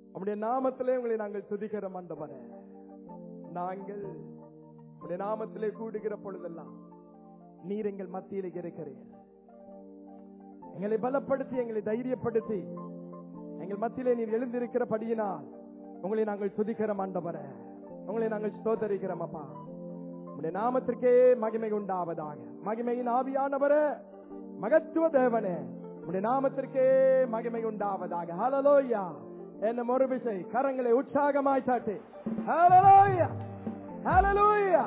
உம்முடைய நாமத்திலே உங்களை நாங்கள் துதிக்கிறோம் ஆண்டவரே நாங்கள் உம்முடைய நாமத்திலே கூடுகிற பொழுதெல்லாம் நீர் எங்கள் மத்தியில் இருக்கிறீர் எங்களை பலப்படுத்தி எங்களை தைரியப்படுத்தி எங்கள் மத்தியிலே நீர் எழுந்திருக்கிறபடியினால் உங்களை நாங்கள் துதிக்கிறோம் ஆண்டவரே உங்களை நாங்கள் ஸ்தோத்தரிக்கிறோம் அப்பா உம்முடைய நாமத்திற்கே மகிமை உண்டாவதாக மகிமையின் ஆவியானவரே மகத்துவ தேவனே உம்முடைய நாமத்திற்கே மகிமை உண்டாவதாக ஹalleluya என்ன ஒரு விசை கரங்களை உற்சாகமாய் சாட்டி ஹalleluya ஹalleluya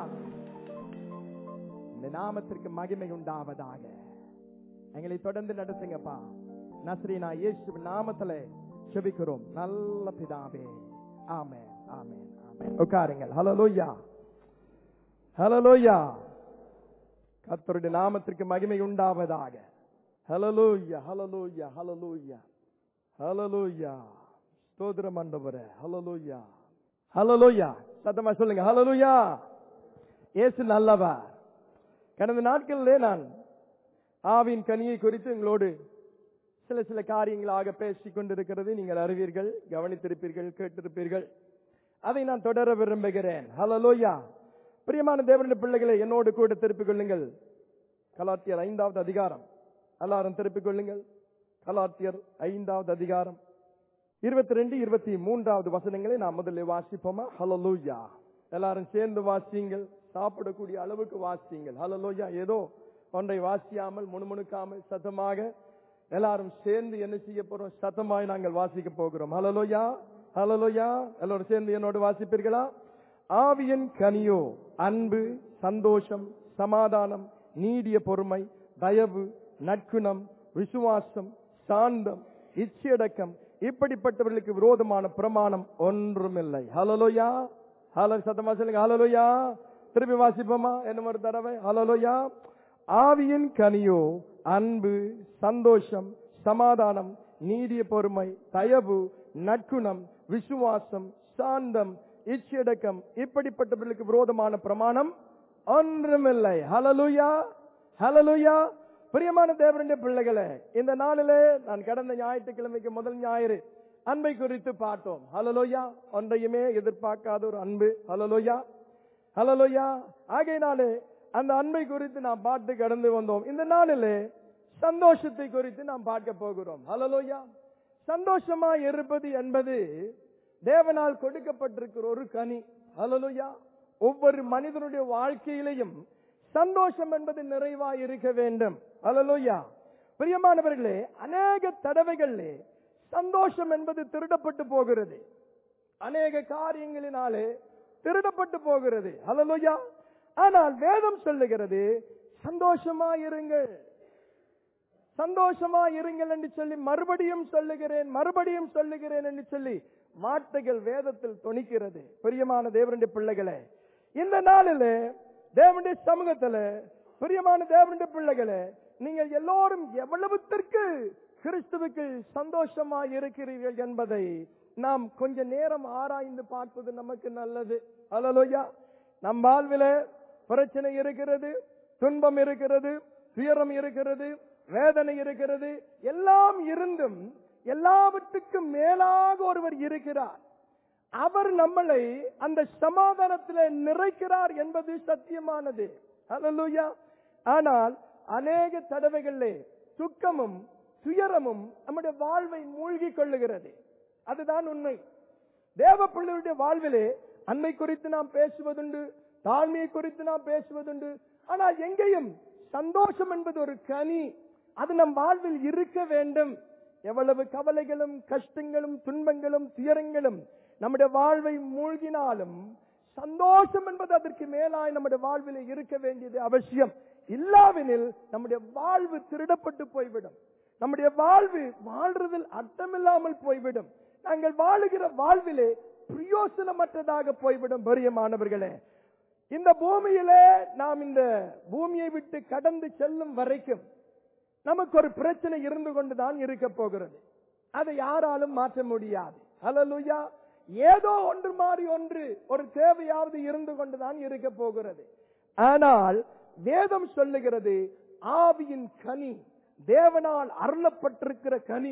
இந்த நாமத்திற்கு மகிமை உண்டாவதாக எங்களை தொடர்ந்து நடத்துங்கப்பா நஸ்ரீனா இயேசு நாமத்திலே செபிக்கிறோம் நல்ல பிதாவே ஆமென் ஆமென் ஆமென் உட்காருங்கள் ஹalleluya ஹalleluya கர்த்தருடைய நாமத்திற்கு மகிமை உண்டாவதாக ஹalleluya ஹalleluya ஹalleluya ஹalleluya ஸ்தோத்திரம் ஆண்டவரே ஹalleluya ஹalleluya சத்தமா சொல்லுங்க ஹalleluya இயேசு நல்லவர் கடந்த நாட்களிலே நான் ஆவின் கனியை குறித்து உங்களோடு சில சில காரியங்களாக பேசிக் கொண்டிருக்கிறது நீங்கள் அறிவீர்கள் கவனித்திருப்பீர்கள் கேட்டிருப்பீர்கள் அதை நான் தொடர விரும்புகிறேன் ஹalleluya பிரியமான தேவனுடைய பிள்ளைகளை என்னோடு கூட திருப்பிக் கொள்ளுங்கள் கலாத்தியர் ஐந்தாவது அதிகாரம் எல்லாரும் திருப்பிக் கொள்ளுங்கள் கலாத்தியர் ஐந்தாவது அதிகாரம் இருபத்தி ரெண்டு இருபத்தி மூன்றாவது வசனங்களை நாம் முதல்ல வாசிப்போமா ஹலலூயா எல்லாரும் சேர்ந்து வாசியுங்கள் சாப்பிடக்கூடிய அளவுக்கு வாசியுங்கள் ஹலலூயா ஏதோ ஒன்றை வாசியாமல் முணுமுணுக்காமல் சத்தமாக எல்லாரும் சேர்ந்து என்ன செய்ய போறோம் சத்தமாய் நாங்கள் வாசிக்க போகிறோம் ஹலலோயா ஹலலோயா எல்லாரும் சேர்ந்து என்னோடு வாசிப்பீர்களா ஆவியன் கனியோ அன்பு சந்தோஷம் சமாதானம் நீடிய பொறுமை தயவு நற்குணம் விசுவாசம் சாந்தம் இச்சையடக்கம் இப்படிப்பட்டவர்களுக்கு விரோதமான பிரமாணம் ஒன்றுமில்லை ஹலலோயா ஹலோ சத்தமா சொல்லுங்க ஹலலோயா திருப்பி வாசிப்போமா என்ன ஒரு தடவை ஹலலோயா ஆவியின் கனியோ அன்பு சந்தோஷம் சமாதானம் நீடிய பொறுமை தயவு நற்குணம் விசுவாசம் சாந்தம் இச்சையடக்கம் இப்படிப்பட்டவர்களுக்கு விரோதமான பிரமாணம் ஒன்றுமில்லை ஹலலுயா ஹலலுயா பிரியமான தேவனுடைய பிள்ளைகளே இந்த நாளிலே நான் கடந்த ஞாயிற்றுக்கிழமைக்கு முதல் ஞாயிறு அன்பை குறித்து பார்த்தோம் ஹலலோயா ஒன்றையுமே எதிர்பார்க்காத ஒரு அன்பு ஹலலோயா ஹலலோயா ஆகையினாலே அந்த அன்பை குறித்து நாம் பார்த்து கடந்து வந்தோம் இந்த நாளிலே சந்தோஷத்தை குறித்து நாம் பார்க்க போகிறோம் ஹலலோயா சந்தோஷமா இருப்பது என்பது தேவனால் கொடுக்கப்பட்டிருக்கிற ஒரு கனி ஹலலோயா ஒவ்வொரு மனிதனுடைய வாழ்க்கையிலையும் சந்தோஷம் என்பது நிறைவாய் இருக்க வேண்டும் ஹலலோயா பிரியமானவர்களே அநேக தடவைகளிலே சந்தோஷம் என்பது திருடப்பட்டு போகிறது அநேக காரியங்களினாலே திருடப்பட்டு போகிறது ஹலலோயா ஆனால் வேதம் சொல்லுகிறது சந்தோஷமா இருங்கள் சந்தோஷமா இருங்கள் என்று சொல்லி மறுபடியும் சொல்லுகிறேன் மறுபடியும் சொல்லுகிறேன் என்று சொல்லி வார்த்தைகள் வேதத்தில் துணிக்கிறது பிரியமான தேவனுடைய பிள்ளைகளே இந்த நாளிலே தேவனுடைய சமூகத்துல பிரியமான தேவனுடைய பிள்ளைகளே நீங்கள் எல்லோரும் எவ்வளவுத்திற்கு கிறிஸ்துவுக்கு சந்தோஷமா இருக்கிறீர்கள் என்பதை நாம் கொஞ்ச நேரம் ஆராய்ந்து பார்ப்பது நமக்கு நல்லது அலலோயா நம் வாழ்வில பிரச்சனை இருக்கிறது துன்பம் இருக்கிறது துயரம் இருக்கிறது வேதனை இருக்கிறது எல்லாம் இருந்தும் எல்லாவற்றுக்கும் மேலாக ஒருவர் இருக்கிறார் அவர் நம்மளை அந்த சமாதானத்தில் நிறைக்கிறார் என்பது சத்தியமானது அல்லா ஆனால் அநேக தடவைகளிலே துக்கமும் துயரமும் நம்முடைய வாழ்வை மூழ்கி கொள்ளுகிறது அதுதான் உண்மை தேவ பிள்ளையுடைய வாழ்விலே அன்னை குறித்து நாம் பேசுவதுண்டு தாழ்மையை குறித்து நாம் பேசுவதுண்டு ஆனால் எங்கேயும் சந்தோஷம் என்பது ஒரு கனி அது நம் வாழ்வில் இருக்க வேண்டும் எவ்வளவு கவலைகளும் கஷ்டங்களும் துன்பங்களும் துயரங்களும் நம்முடைய வாழ்வை மூழ்கினாலும் சந்தோஷம் என்பது அதற்கு மேலாய் நம்முடைய வாழ்வில் இருக்க வேண்டியது அவசியம் இல்லாவினில் நம்முடைய வாழ்வு திருடப்பட்டு போய்விடும் நம்முடைய வாழ்வு வாழ்றதில் அர்த்தமில்லாமல் போய்விடும் நாங்கள் வாழுகிற வாழ்விலே பிரயோசனமற்றதாக போய்விடும் பெரியமானவர்களே இந்த பூமியிலே நாம் இந்த பூமியை விட்டு கடந்து செல்லும் வரைக்கும் நமக்கு ஒரு பிரச்சனை இருந்து கொண்டுதான் இருக்க போகிறது அதை யாராலும் மாற்ற முடியாது ஹலலுயா ஏதோ ஒன்று மாறி ஒன்று ஒரு தேவையாவது இருந்து கொண்டுதான் இருக்க போகிறது ஆனால் வேதம் சொல்லுகிறது ஆவியின் கனி தேவனால் அருளப்பட்டிருக்கிற கனி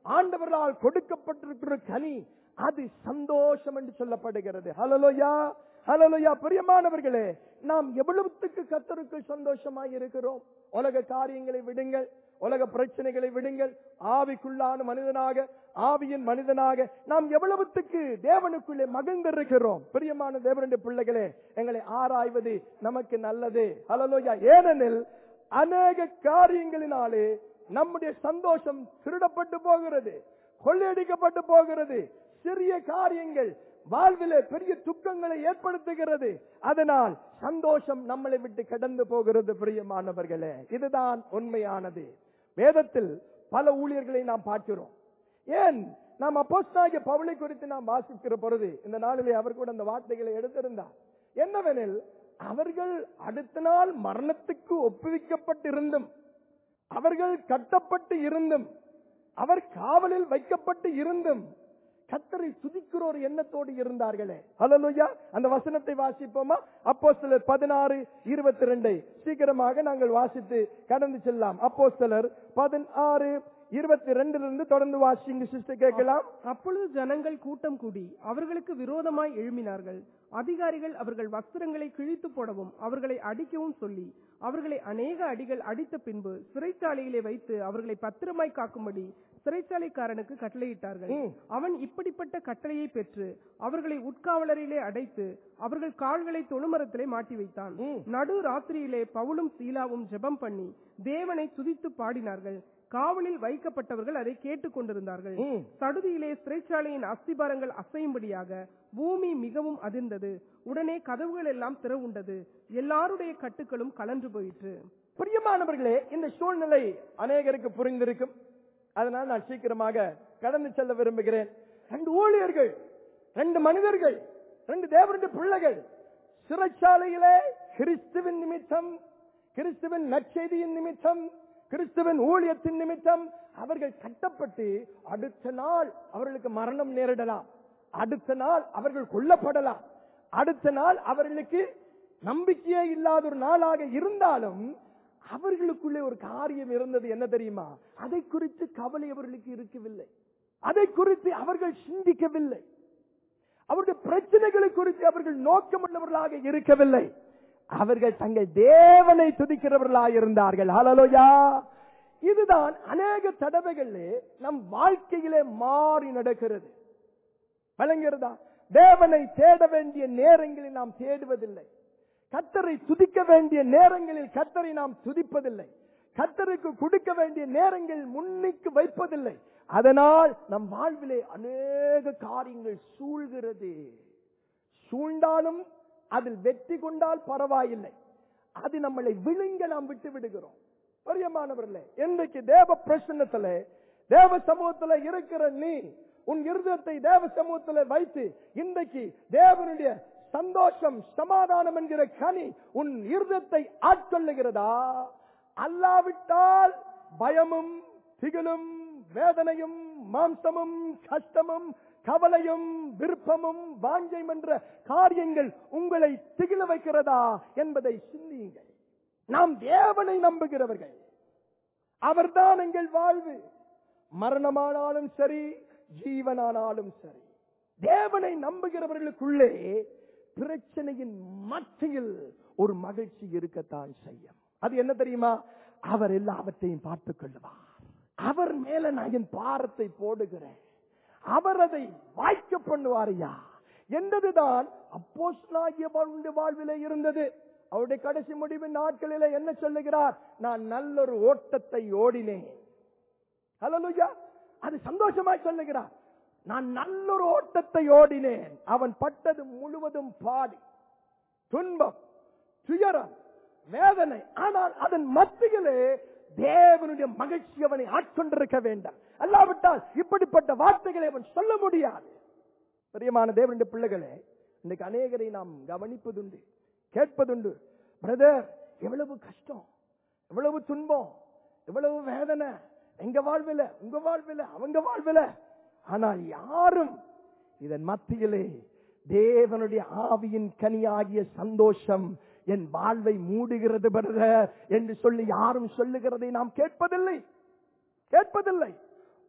ஆண்டவர்களால் கொடுக்கப்பட்டிருக்கிற கனி அது சந்தோஷம் என்று சொல்லப்படுகிறது ஹலலோயா ஹலலோயா பிரியமானவர்களே நாம் எவ்வளவுத்துக்கு கத்தருக்கு சந்தோஷமாய் இருக்கிறோம் உலக காரியங்களை விடுங்கள் உலக பிரச்சனைகளை விடுங்கள் ஆவிக்குள்ளான மனிதனாக ஆவியின் மனிதனாக நாம் எவ்வளவுத்துக்கு தேவனுக்குள்ளே மகிழ்ந்திருக்கிறோம் பிரியமான தேவனுடைய பிள்ளைகளே எங்களை ஆராய்வது நமக்கு நல்லது ஹலலோயா ஏனெனில் அநேக காரியங்களினாலே நம்முடைய சந்தோஷம் திருடப்பட்டு போகிறது கொள்ளையடிக்கப்பட்டு போகிறது சிறிய காரியங்கள் வாழ்விலே பெரிய துக்கங்களை ஏற்படுத்துகிறது அதனால் சந்தோஷம் நம்மளை விட்டு கடந்து போகிறது பிரியமானவர்களே இதுதான் உண்மையானது வேதத்தில் பல ஊழியர்களை நாம் பார்க்கிறோம் ஏன் நாம் அப்போஸ்தலனாகிய பவுலை குறித்து நாம் வாசிக்கிற பொழுது இந்த நாளிலே அவர் கூட அந்த வார்த்தைகளை எடுத்திருந்தார் என்னவெனில் அவர்கள் அடுத்த நாள் மரணத்துக்கு ஒப்புவிக்கப்பட்டிருந்தும் அவர்கள் கட்டப்பட்டு இருந்தும் அவர் காவலில் வைக்கப்பட்டு இருந்தும் கத்தரை துதிக்கிற ஒரு எண்ணத்தோடு இருந்தார்களே ஹalleluya அந்த வசனத்தை வாசிப்போமா அப்போ சிலர் பதினாறு இருபத்தி ரெண்டை சீக்கிரமாக நாங்கள் வாசித்து கடந்து செல்லலாம் அப்போ சிலர் பதினாறு இருபத்தி ரெண்டிலிருந்து தொடர்ந்து வாசிங்க சிஸ்டர் கேட்கலாம் அப்பொழுது ஜனங்கள் கூட்டம் கூடி அவர்களுக்கு விரோதமாய் எழும்பினார்கள் அதிகாரிகள் அவர்கள் வஸ்திரங்களை கிழித்து போடவும் அவர்களை அடிக்கவும் சொல்லி அவர்களை அநேக அடிகள் அடித்த பின்பு சிறைச்சாலையிலே வைத்து அவர்களை பத்திரமாய் காக்கும்படி சிறைச்சாலைக்காரனுக்கு கட்டளையிட்டார்கள் ம். அவன் இப்படிப்பட்ட கட்டளையை பெற்று அவர்களை உட்காவலரிலே அடைத்து அவர்கள் கால்களை தொழுமரத்திலே மாட்டி வைத்தான் ம். நடு ராத்திரியிலே பவுலும் சீலாவும் ஜெபம் பண்ணி தேவனை துதித்து பாடினார்கள் காவலில் வைக்கப்பட்டவர்கள் அதை கேட்டுக் கொண்டிருந்தார்கள் ம். சடுதியிலே சிறைச்சாலையின் அஸ்திபாரங்கள் அசையும்படியாக பூமி மிகவும் அதிர்ந்தது உடனே கதவுகள் எல்லாம் திறவுண்டது எல்லாருடைய கட்டுகளும் கலன்று போயிற்று பிரியமானவர்களே இந்த சூழ்நிலை அநேகருக்கு புரிந்திருக்கும் அதனால் நான் சீக்கிரமாக கடந்து செல்ல விரும்புகிறேன் ரெண்டு ஊழியர்கள் ரெண்டு மனிதர்கள் ரெண்டு தேவருடைய பிள்ளைகள் சிறைச்சாலையிலே கிறிஸ்துவின் நிமித்தம் கிறிஸ்துவின் நற்செய்தியின் நிமித்தம் கிறிஸ்துவின் ஊழியத்தின் நிமித்தம் அவர்கள் கட்டப்பட்டு அடுத்த நாள் அவர்களுக்கு மரணம் நேரிடலாம் அடுத்த நாள் அவர்கள் கொல்லப்படலாம் அடுத்த நாள் அவர்களுக்கு நம்பிக்கையே இல்லாத ஒரு நாளாக இருந்தாலும் அவர்களுக்குள்ளே ஒரு காரியம் இருந்தது என்ன தெரியுமா அதை குறித்து கவலை அவர்களுக்கு இருக்கவில்லை அதை குறித்து அவர்கள் சிந்திக்கவில்லை அவருடைய பிரச்சனைகளை குறித்து அவர்கள் நோக்கமுள்ளவர்களாக இருக்கவில்லை அவர்கள் தங்கள் தேவனை துதிக்கிறவர்களாக இருந்தார்கள் ஹalleluya இதுதான் அநேக தடவைகளிலே நம் வாழ்க்கையிலே மாறி நடக்கிறது விளங்குகிறதா தேவனை தேட வேண்டிய நேரங்களில் நாம் தேடுவதில்லை கத்தரை துதிக்க வேண்டிய நேரங்களில் கத்தரை நாம் துதிப்பதில்லை கத்தருக்கு கொடுக்க வேண்டிய நேரங்கள் முன்னிக்கு வைப்பதில்லை அதனால் நம் வாழ்விலே அநேக காரியங்கள் சூழ்கிறது சூழ்ந்தாலும் அதில் வெற்றி கொண்டால் பரவாயில்லை அது நம்மளை விழுங்க நாம் விட்டு விடுகிறோம் பிரியமானவர்களே இன்றைக்கு தேவ பிரசன்னத்துல தேவ சமூகத்துல இருக்கிற நீ உன் இருதயத்தை தேவ சமூகத்துல வைத்து இன்றைக்கு தேவனுடைய சந்தோஷம் சமாதானம் என்கிற கனி உன் இருதயத்தை ஆட்கொள்ளுகிறதா அல்லாவிட்டால் பயமும் திகிலும் வேதனையும் மாம்சமும் கஷ்டமும் கவலையும் விருப்பமும் வாஞ்சையும் என்ற காரியங்கள் உங்களை திகில வைக்கிறதா என்பதை சிந்தியுங்கள் நாம் தேவனை நம்புகிறவர்கள் அவர்தான் எங்கள் வாழ்வு மரணமானாலும் சரி ஜீவனானாலும் சரி தேவனை நம்புகிறவர்களுக்குள்ளே பிரச்சனையின் மத்தியில் ஒரு மகிழ்ச்சி இருக்கத்தான் செய்யும் அது என்ன தெரியுமா அவர் எல்லாவற்றையும் பார்த்துக் கொள்ளுவார் அவர் மேல நான் என் பாரத்தை போடுகிறேன் அவர் அதை வாய்க்க பண்ணுவாரையா என்பதுதான் அப்போஸ்தலனாகிய பவுலுடைய வாழ்விலே இருந்தது அவருடைய கடைசி முடிவு நாட்களிலே என்ன சொல்லுகிறார் நான் நல்லொரு ஓட்டத்தை ஓடினேன் ஹalleluya அது சந்தோஷமாய் சொல்லுகிறார் நான் நல்லொரு ஓட்டத்தை ஓடினேன் அவன் பட்டது முழுவதும் பாடி துன்பம் துயரம் வேதனை ஆனால் அதன் மத்தியிலே தேவனுடைய மகிழ்ச்சி அவனை ஆட்கொண்டிருக்க வேண்டாம் அல்லாவிட்டால் இப்படிப்பட்ட வார்த்தைகளை அவன் சொல்ல முடியாது பிரியமான தேவனுடைய பிள்ளைகளே இன்னைக்கு அநேகரை நாம் கவனிப்பதுண்டு கேட்பதுண்டு பிரதர் எவ்வளவு கஷ்டம் எவ்வளவு துன்பம் எவ்வளவு வேதனை எங்க வாழ்வில உங்க வாழ்வில அவங்க வாழ்வில ஆனால் யாரும் இதன் மத்தியிலே தேவனுடைய ஆவியின் கனியாகிய சந்தோஷம் என் வாழ்வை மூடுகிறது பிரதர் என்று சொல்லி யாரும் சொல்லுகிறதை நாம் கேட்பதில்லை கேட்பதில்லை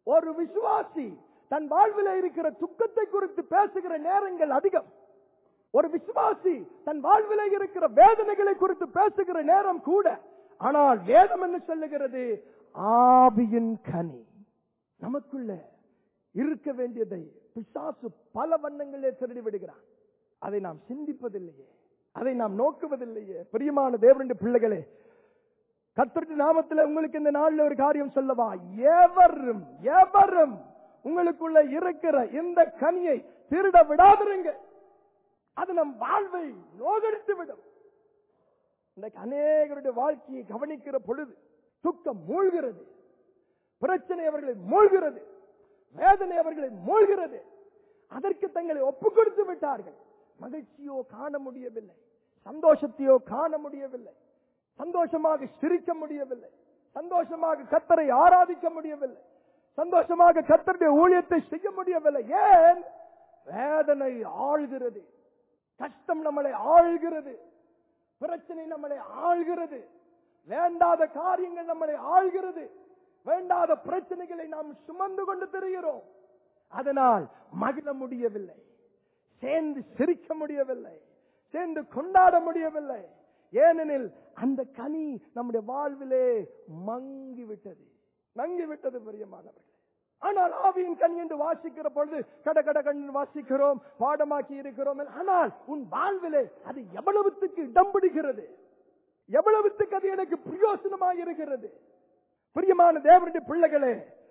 ஒரு விசுவாசி தன் வாழ்வில் இருக்கிற துக்கத்தை குறித்து பேசுகிற நேரங்கள் அதிகம் ஒரு விசுவாசி தன் வாழ்வில் இருக்கிற வேதனைகளை குறித்து பேசுகிற நேரம் கூட ஆனால் வேதம் என்ன சொல்லுகிறது ஆவியின் கனி நமக்குள்ள இருக்க வேண்டியதை பிசாசு பல வண்ணங்களே திருடி விடுகிறான் அதை நாம் சிந்திப்பதில்லையே அதை நாம் நோக்குவதில்லையே பிரியமான தேவனுடைய பிள்ளைகளே கர்த்தருடைய நாமத்தில் உங்களுக்கு இந்த நாள்ல ஒரு காரியம் சொல்லவா எவரும் எவரும் உங்களுக்குள்ள இருக்கிற இந்த கனியை திருட விடாதிருங்க அது நம் வாழ்வை நோகடித்து விடும் இன்றைக்கு அநேகருடைய வாழ்க்கையை கவனிக்கிற பொழுது துக்கம் மூழ்கிறது பிரச்சனை அவர்களை மூழ்கிறது வேதனை அவர்களை மூழ்கிறது அதற்கு தங்களை ஒப்பு கொடுத்து விட்டார்கள் மகிழ்ச்சியோ காண முடியவில்லை சந்தோஷத்தையோ காண முடியவில்லை சந்தோஷமாக சிரிக்க முடியவில்லை சந்தோஷமாக கத்தரை ஆராதிக்க முடியவில்லை சந்தோஷமாக கத்தருடைய ஊழியத்தை செய்ய முடியவில்லை ஏன் வேதனை ஆழ்கிறது கஷ்டம் நம்மளை ஆழ்கிறது பிரச்சனை நம்மளை ஆழ்கிறது வேண்டாத காரியங்கள் நம்மளை ஆழ்கிறது வேண்டாத பிரச்சனைகளை நாம் சுமந்து கொண்டு திரிகிறோம் அதனால் மகிழ முடியவில்லை சேர்ந்து சிரிக்க முடியவில்லை சேர்ந்து கொண்டாட முடியவில்லை ஏனெனில் அந்த கனி நம்முடைய வாழ்விலே மங்கி விட்டது மங்கி விட்டது பிரியமானவர்களே ஆனால் ஆவியின் கனி என்று வாசிக்கிற பொழுது கட கட கண்ணு வாசிக்கிறோம் பாடமாக்கி இருக்கிறோம் ஆனால் உன் வாழ்விலே அது எவ்வளவுத்துக்கு இடம் பிடிக்கிறது எவ்வளவுத்துக்கு அது எனக்கு பிரயோசனமாக இருக்கிறது பிரியமான தேவனுடைய பிள்ளைகளே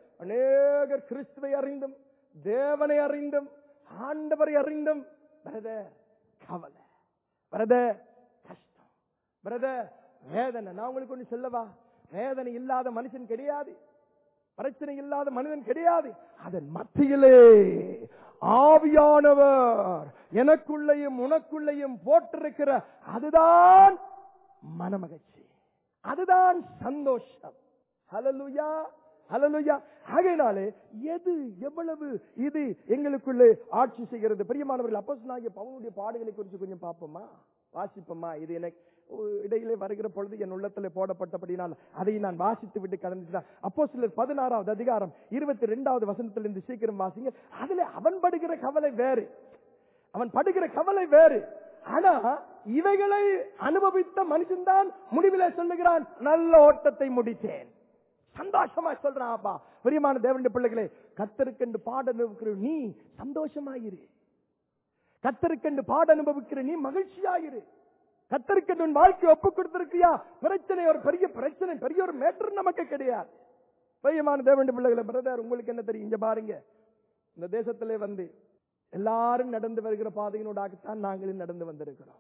அநேகர் கிறிஸ்துவை அறிந்தும் தேவனை அறிந்தும் ஆண்டவரை அறிந்தும் பிரதர் கவலை பிரதர் கஷ்டம் பிரதர் வேதனை நான் உங்களுக்கு ஒண்ணு சொல்லவா வேதனை இல்லாத மனுஷன் கிடையாது பிரச்சனை இல்லாத மனிதன் கிடையாது அதன் மத்தியிலே ஆவியானவர் எனக்குள்ளேயும் உனக்குள்ளேயும் போட்டிருக்கிற அதுதான் மனமகிழ்ச்சி அதுதான் சந்தோஷம் ஹலலுயா ஹலலுயா ஆகையினாலே எது எவ்வளவு இது எங்களுக்குள்ளே ஆட்சி செய்கிறது பிரியமானவர்கள் அப்போஸ்தலனாகிய பவுனுடைய பாடுகளை குறித்து கொஞ்சம் பார்ப்போமா வாசிப்போமா இது எனக்கு இடையிலே வருகிற பொழுது என் உள்ளத்துல போடப்பட்டபடினால் அதை நான் வாசித்து விட்டு கடந்துட்டான் அப்போ சிலர் பதினாறாவது அதிகாரம் இருபத்தி ரெண்டாவது வசனத்திலிருந்து சீக்கிரம் வாசிங்க அதுல அவன் படுகிற கவலை வேறு அவன் படுகிற கவலை வேறு ஆனா இவைகளை அனுபவித்த மனுஷன்தான் முடிவிலே சொல்லுகிறான் நல்ல ஓட்டத்தை முடித்தேன் சந்தோஷமா சொல்றான் அப்பா பிரியமான தேவனுடைய பிள்ளைகளே கத்தருக்கென்று பாட அனுபவிக்கிற நீ சந்தோஷமாயிரு கத்தருக்கென்று பாட அனுபவிக்கிற நீ மகிழ்ச்சியாயிரு கத்தருக்கு உன் வாழ்க்கை ஒப்பு கொடுத்திருக்கியா பிரச்சனை ஒரு பெரிய பிரச்சனை பெரிய ஒரு மேட்டர் நமக்கு கிடையாது பிரியமான தேவனுடைய பிள்ளைகளை பிரதர் உங்களுக்கு என்ன தெரியும் இங்க பாருங்க இந்த தேசத்திலே வந்து எல்லாரும் நடந்து வருகிற பாதையினூடாகத்தான் நாங்களும் நடந்து வந்திருக்கிறோம்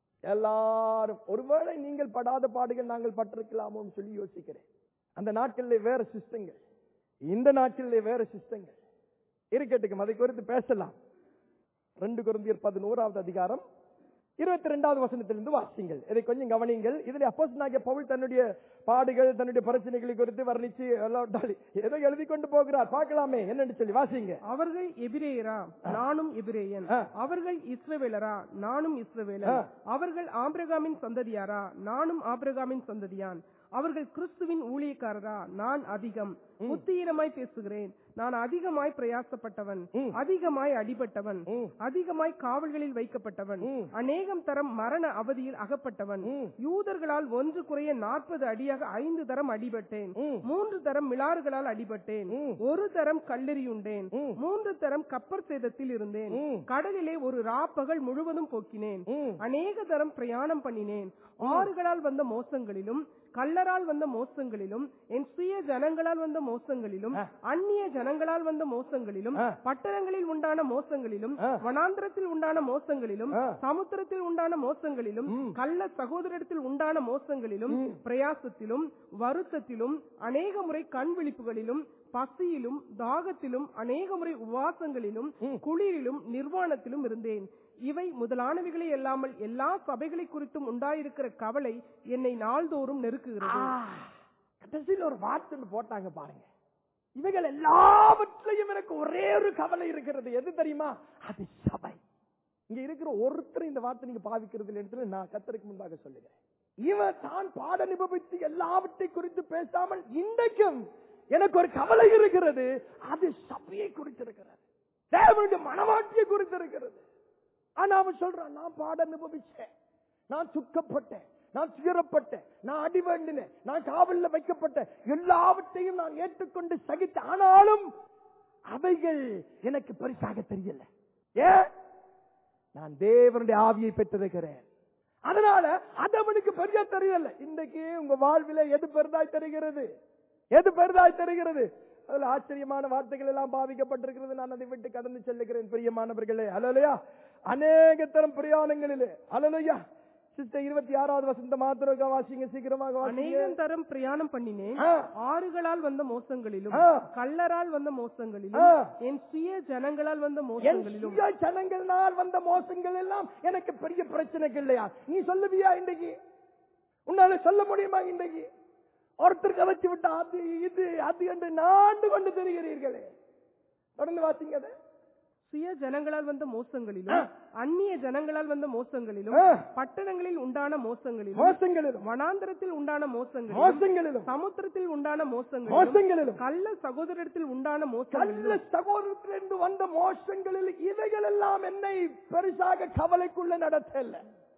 எல்லாரும் ஒருவேளை நீங்கள் படாத பாடுகள் நாங்கள் பட்டிருக்கலாமோன்னு சொல்லி யோசிக்கிறேன் அந்த நாட்களிலே வேற சிஸ்டங்கள் இந்த நாட்களிலே வேற சிஸ்டங்கள் இருக்கட்டுக்கும் அதை குறித்து பேசலாம் ரெண்டு குருந்தியர் பதினோராவது அதிகாரம் இருபத்தி ரெண்டாவது வசனத்திலிருந்து வாசிங்கள் இதை கொஞ்சம் கவனிங்கள் இதுல அப்போஸ்தலனாகிய பவுல் தன்னுடைய பாடுகள் தன்னுடைய பிரச்சனைகளை குறித்து வர்ணிச்சு எல்லாம் ஏதோ எழுதி கொண்டு போகிறார் பார்க்கலாமே என்னன்னு சொல்லி வாசிங்க அவர்கள் எபிரேயரா நானும் எபிரேயன் ஆ. அவர்கள் இஸ்ரவேலரா நானும் இஸ்ரவேலன் ஆ. அவர்கள் ஆபிரகாமின் சந்ததியாரா நானும் ஆபிரகாமின் சந்ததியான் அவர்கள் கிறிஸ்துவின் ஊழியக்காரரா நான் அதிகம் புத்தியீனமாய் பேசுகிறேன் நான் அதிகமாய் பிரயாசப்பட்டவன் ம். அதிகமாய் அடிபட்டவன் ம். அதிகமாய் காவல்களில் வைக்கப்பட்டவன் ம். அநேகம் தரம் மரண அவதியில் அகப்பட்டவன் ம். யூதர்களால் ஒன்று குறைய நாற்பது அடியாக ஐந்து தரம் அடிபட்டேன் ம். மூன்று தரம் மிலாறுகளால் அடிபட்டேன் ம். ஒரு தரம் கல்லெறியுண்டேன் ம். மூன்று தரம் கப்பர் சேதத்தில் இருந்தேன் ம். கடலிலே ஒரு ராப்பகல் முழுவதும் போக்கினேன் ம். அநேக தரம் பிரயாணம் பண்ணினேன் ஆறுகளால் வந்த மோசங்களிலும் கள்ளரால் வந்த மோசங்களிலும் என் சுய ஜனங்களால் வந்த மோசங்களிலும் ஆ. அந்நிய ஜனங்களால் வந்த மோசங்களிலும் ஆ. பட்டணங்களில் உண்டான மோசங்களிலும் ஆ. வனாந்திரத்தில் உண்டான மோசங்களிலும் ஆ. சமுத்திரத்தில் உண்டான மோசங்களிலும் ம். கள்ள சகோதரத்தில் உண்டான மோசங்களிலும் ம். பிரயாசத்திலும் வருத்தத்திலும் அநேக முறை கண் விழிப்புகளிலும் பசியிலும் தாகத்திலும் அநேக முறை உபவாசங்களிலும் ம். குளிரிலும் நிர்வாணத்திலும் இருந்தேன் இவை முதலானவைகளை அல்லாமல் எல்லா சபைகளை குறித்தும் உண்டாயிருக்கிற கவலை என்னை நாள்தோறும் நெருக்குகிறது ஆ, கடைசியில் ஒரு வார்த்தை போட்டாங்க பாருங்க இவைகள் எல்லாவற்றிலையும் எனக்கு ஒரே ஒரு கவலை இருக்கிறது எது தெரியுமா அது சபை இங்க இருக்கிற ஒருத்தர் இந்த வார்த்தை நீங்க பாவிக்கிறது இடத்துல நான் கத்தருக்கு முன்பாக சொல்லுகிறேன் இவன் தான் பாட அனுபவித்து எல்லாவற்றை குறித்து பேசாமல் இன்றைக்கும் எனக்கு ஒரு கவலை இருக்கிறது அது சபையை குறித்திருக்கிறது தேவனுடைய மனவாட்டியை குறித்திருக்கிறது ஆனா அவன் சொல்றான் நான் பாட அனுபவிச்சேன் நான் துக்கப்பட்டேன் நான் துயரப்பட்டேன் நான் அடி வேண்டினேன் நான் காவல்ல வைக்கப்பட்டேன் எல்லாவற்றையும் நான் ஏற்றுக்கொண்டு சகித்தேன் ஆனாலும் அவைகள் எனக்கு பெருசாக தெரியல ஏன் நான் தேவனுடைய ஆவியை பெற்றிருக்கிறேன் அதனால அது அவனுக்கு பெரிய தெரியல இன்றைக்கு உங்க வாழ்வில எது பெரிதாய் தெரிகிறது எது பெரிதாய் தெரிகிறது அதுல ஆச்சரியமான வார்த்தைகள் எல்லாம் பாவிக்கப்பட்டிருக்கிறது நான் அதை விட்டு கடந்து செல்லுகிறேன் பிரியமானவர்களே அலலையா அநேக தரம் பிரயாணங்களிலே அலலையா சிஸ்டர் இருபத்தி ஆறாவது வசந்த மாத்திரம் வாசிங்க சீக்கிரமாக வாசிங்க அநேகம் தரம் பிரயாணம் பண்ணினேன் ஆ. ஆறுகளால் வந்த மோசங்களிலும் ஆ. கள்ளரால் வந்த மோசங்களிலும் ஆ. என் சுய ஜனங்களால் வந்த என் மோசங்களிலும் சுய ஜனங்களால் வந்த மோசங்கள் எல்லாம் எனக்கு பெரிய பிரச்சனைகள் இல்லையா நீ சொல்லுவியா இன்றைக்கு உன்னால சொல்ல முடியுமா இன்றைக்கு ஒருத்தர் கவச்சு விட்டா அது இது அது என்று நாண்டு கொண்டு தெரிகிறீர்களே தொடர்ந்து வாசிங்க அதை. சுய ஜனங்களால் வந்த மோசங்களிலும் ஆ. அந்நிய ஜனங்களால் வந்த மோசங்களிலும் ஆ. பட்டணங்களில் உண்டான மோசங்களிலும் மோசங்களிலும் வனாந்தரத்தில் உண்டான மோசங்களிலும் மோசங்களிலும் சமுத்திரத்தில் உண்டான மோசங்களிலும் மோசங்களிலும் கள்ள சகோதரத்தில் உண்டான கள்ள மோசங்களிலும் சகோதரத்திலிருந்து வந்த மோசங்களில் இவைகள் எல்லாம் என்னை பெருசாக கவலைக்குள்ள நடத்தல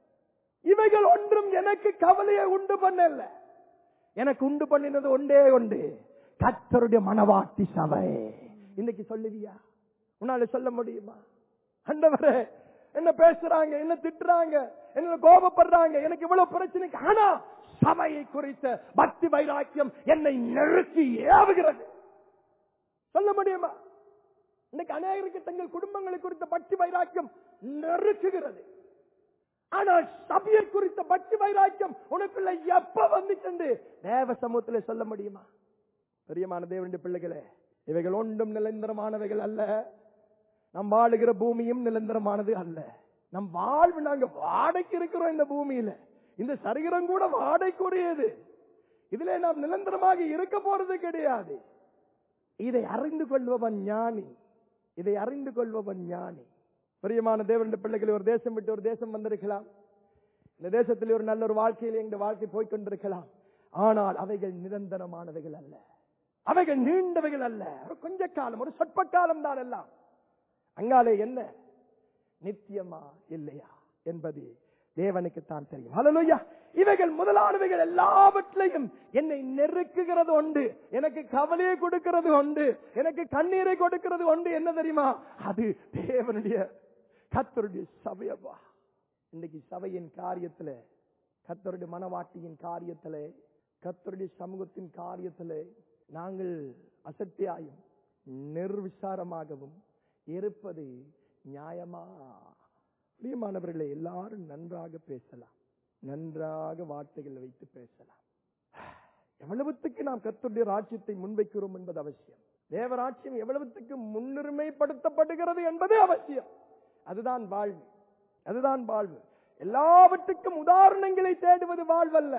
இவைகள் ஒன்றும் எனக்கு கவலையை உண்டு பண்ணல எனக்கு உண்டு பண்ணினது ஒன்றே ஒன்று கத்தருடைய மனவாட்டி சபை இன்னைக்கு சொல்லுவியா உன்னால சொல்ல முடியுமா அண்டவரே என்ன பேசுறாங்க என்ன திட்டுறாங்க என்ன கோபப்படுறாங்க எனக்கு இவ்வளவு பிரச்சனை ஆனா சபையை குறித்த பக்தி வைராக்கியம் என்னை நெருக்கி ஏவுகிறது சொல்ல முடியுமா இன்னைக்கு அநேகருக்கு தங்கள் குடும்பங்களை குறித்த பக்தி வைராக்கியம் நெருக்குகிறது ஆனால் சபையை குறித்த பக்தி வைராக்கியம் உனக்குள்ள எப்ப வந்துச்சு தேவ சமூகத்திலே சொல்ல முடியுமா பிரியமான தேவனுடைய பிள்ளைகளே இவைகள் ஒன்றும் நிரந்தரமானவைகள் அல்ல நம் வாழுகிற பூமியும் நிரந்தரமானது அல்ல நம் வாழ்வு நாங்க வாடகைக்கு இருக்கிறோம் இந்த பூமியில இந்த சரீரம் கூட வாடகைக்குரியது இதுல நாம் நிரந்தரமாக இருக்க போறது கிடையாது இதை அறிந்து கொள்பவன் ஞானி இதை அறிந்து கொள்பவன் ஞானி பிரியமான தேவனுடைய பிள்ளைகள் ஒரு தேசம் விட்டு ஒரு தேசம் வந்திருக்கலாம் இந்த தேசத்தில் ஒரு நல்ல ஒரு வாழ்க்கையில் எங்க வாழ்க்கை போய்க்கொண்டிருக்கலாம் ஆனால் அவைகள் நிரந்தரமானவைகள் அல்ல அவைகள் நீண்டவைகள் அல்ல ஒரு கொஞ்ச காலம் ஒரு சொற்ப காலம் தான் எல்லாம் அங்காலே என்ன நித்தியமா இல்லையா என்பது தேவனுக்கு தான் தெரியும் ஹalleluya இவைகள் முதலானவைகள் எல்லாவற்றையும் என்னை நெருக்குகிறது உண்டு எனக்கு கவலையை கொடுக்கிறது உண்டு எனக்கு கண்ணீரை கொடுக்கிறது உண்டு என்ன தெரியுமா அது தேவனுடைய கத்தருடைய சபையப்பா இன்னைக்கு சபையின் காரியத்துல கத்தருடைய மனவாட்டியின் காரியத்துல கத்தருடைய சமூகத்தின் காரியத்துல நாங்கள் அசத்தியாயும் நிர்விசாரமாகவும் இருப்பது நியாயமா பிரியமானவர்களை எல்லாரும் நன்றாக பேசலாம் நன்றாக வார்த்தைகள் வைத்து பேசலாம் எவ்வளவுத்துக்கு நாம் கர்த்தருடைய ராஜ்யத்தை முன்வைக்கிறோம் என்பது அவசியம் தேவராட்சியம் எவ்வளவுத்துக்கு முன்னுரிமைப்படுத்தப்படுகிறது என்பது அவசியம் அதுதான் வாழ்வு அதுதான் வாழ்வு எல்லாவற்றுக்கும் உதாரணங்களை தேடுவது வாழ்வல்ல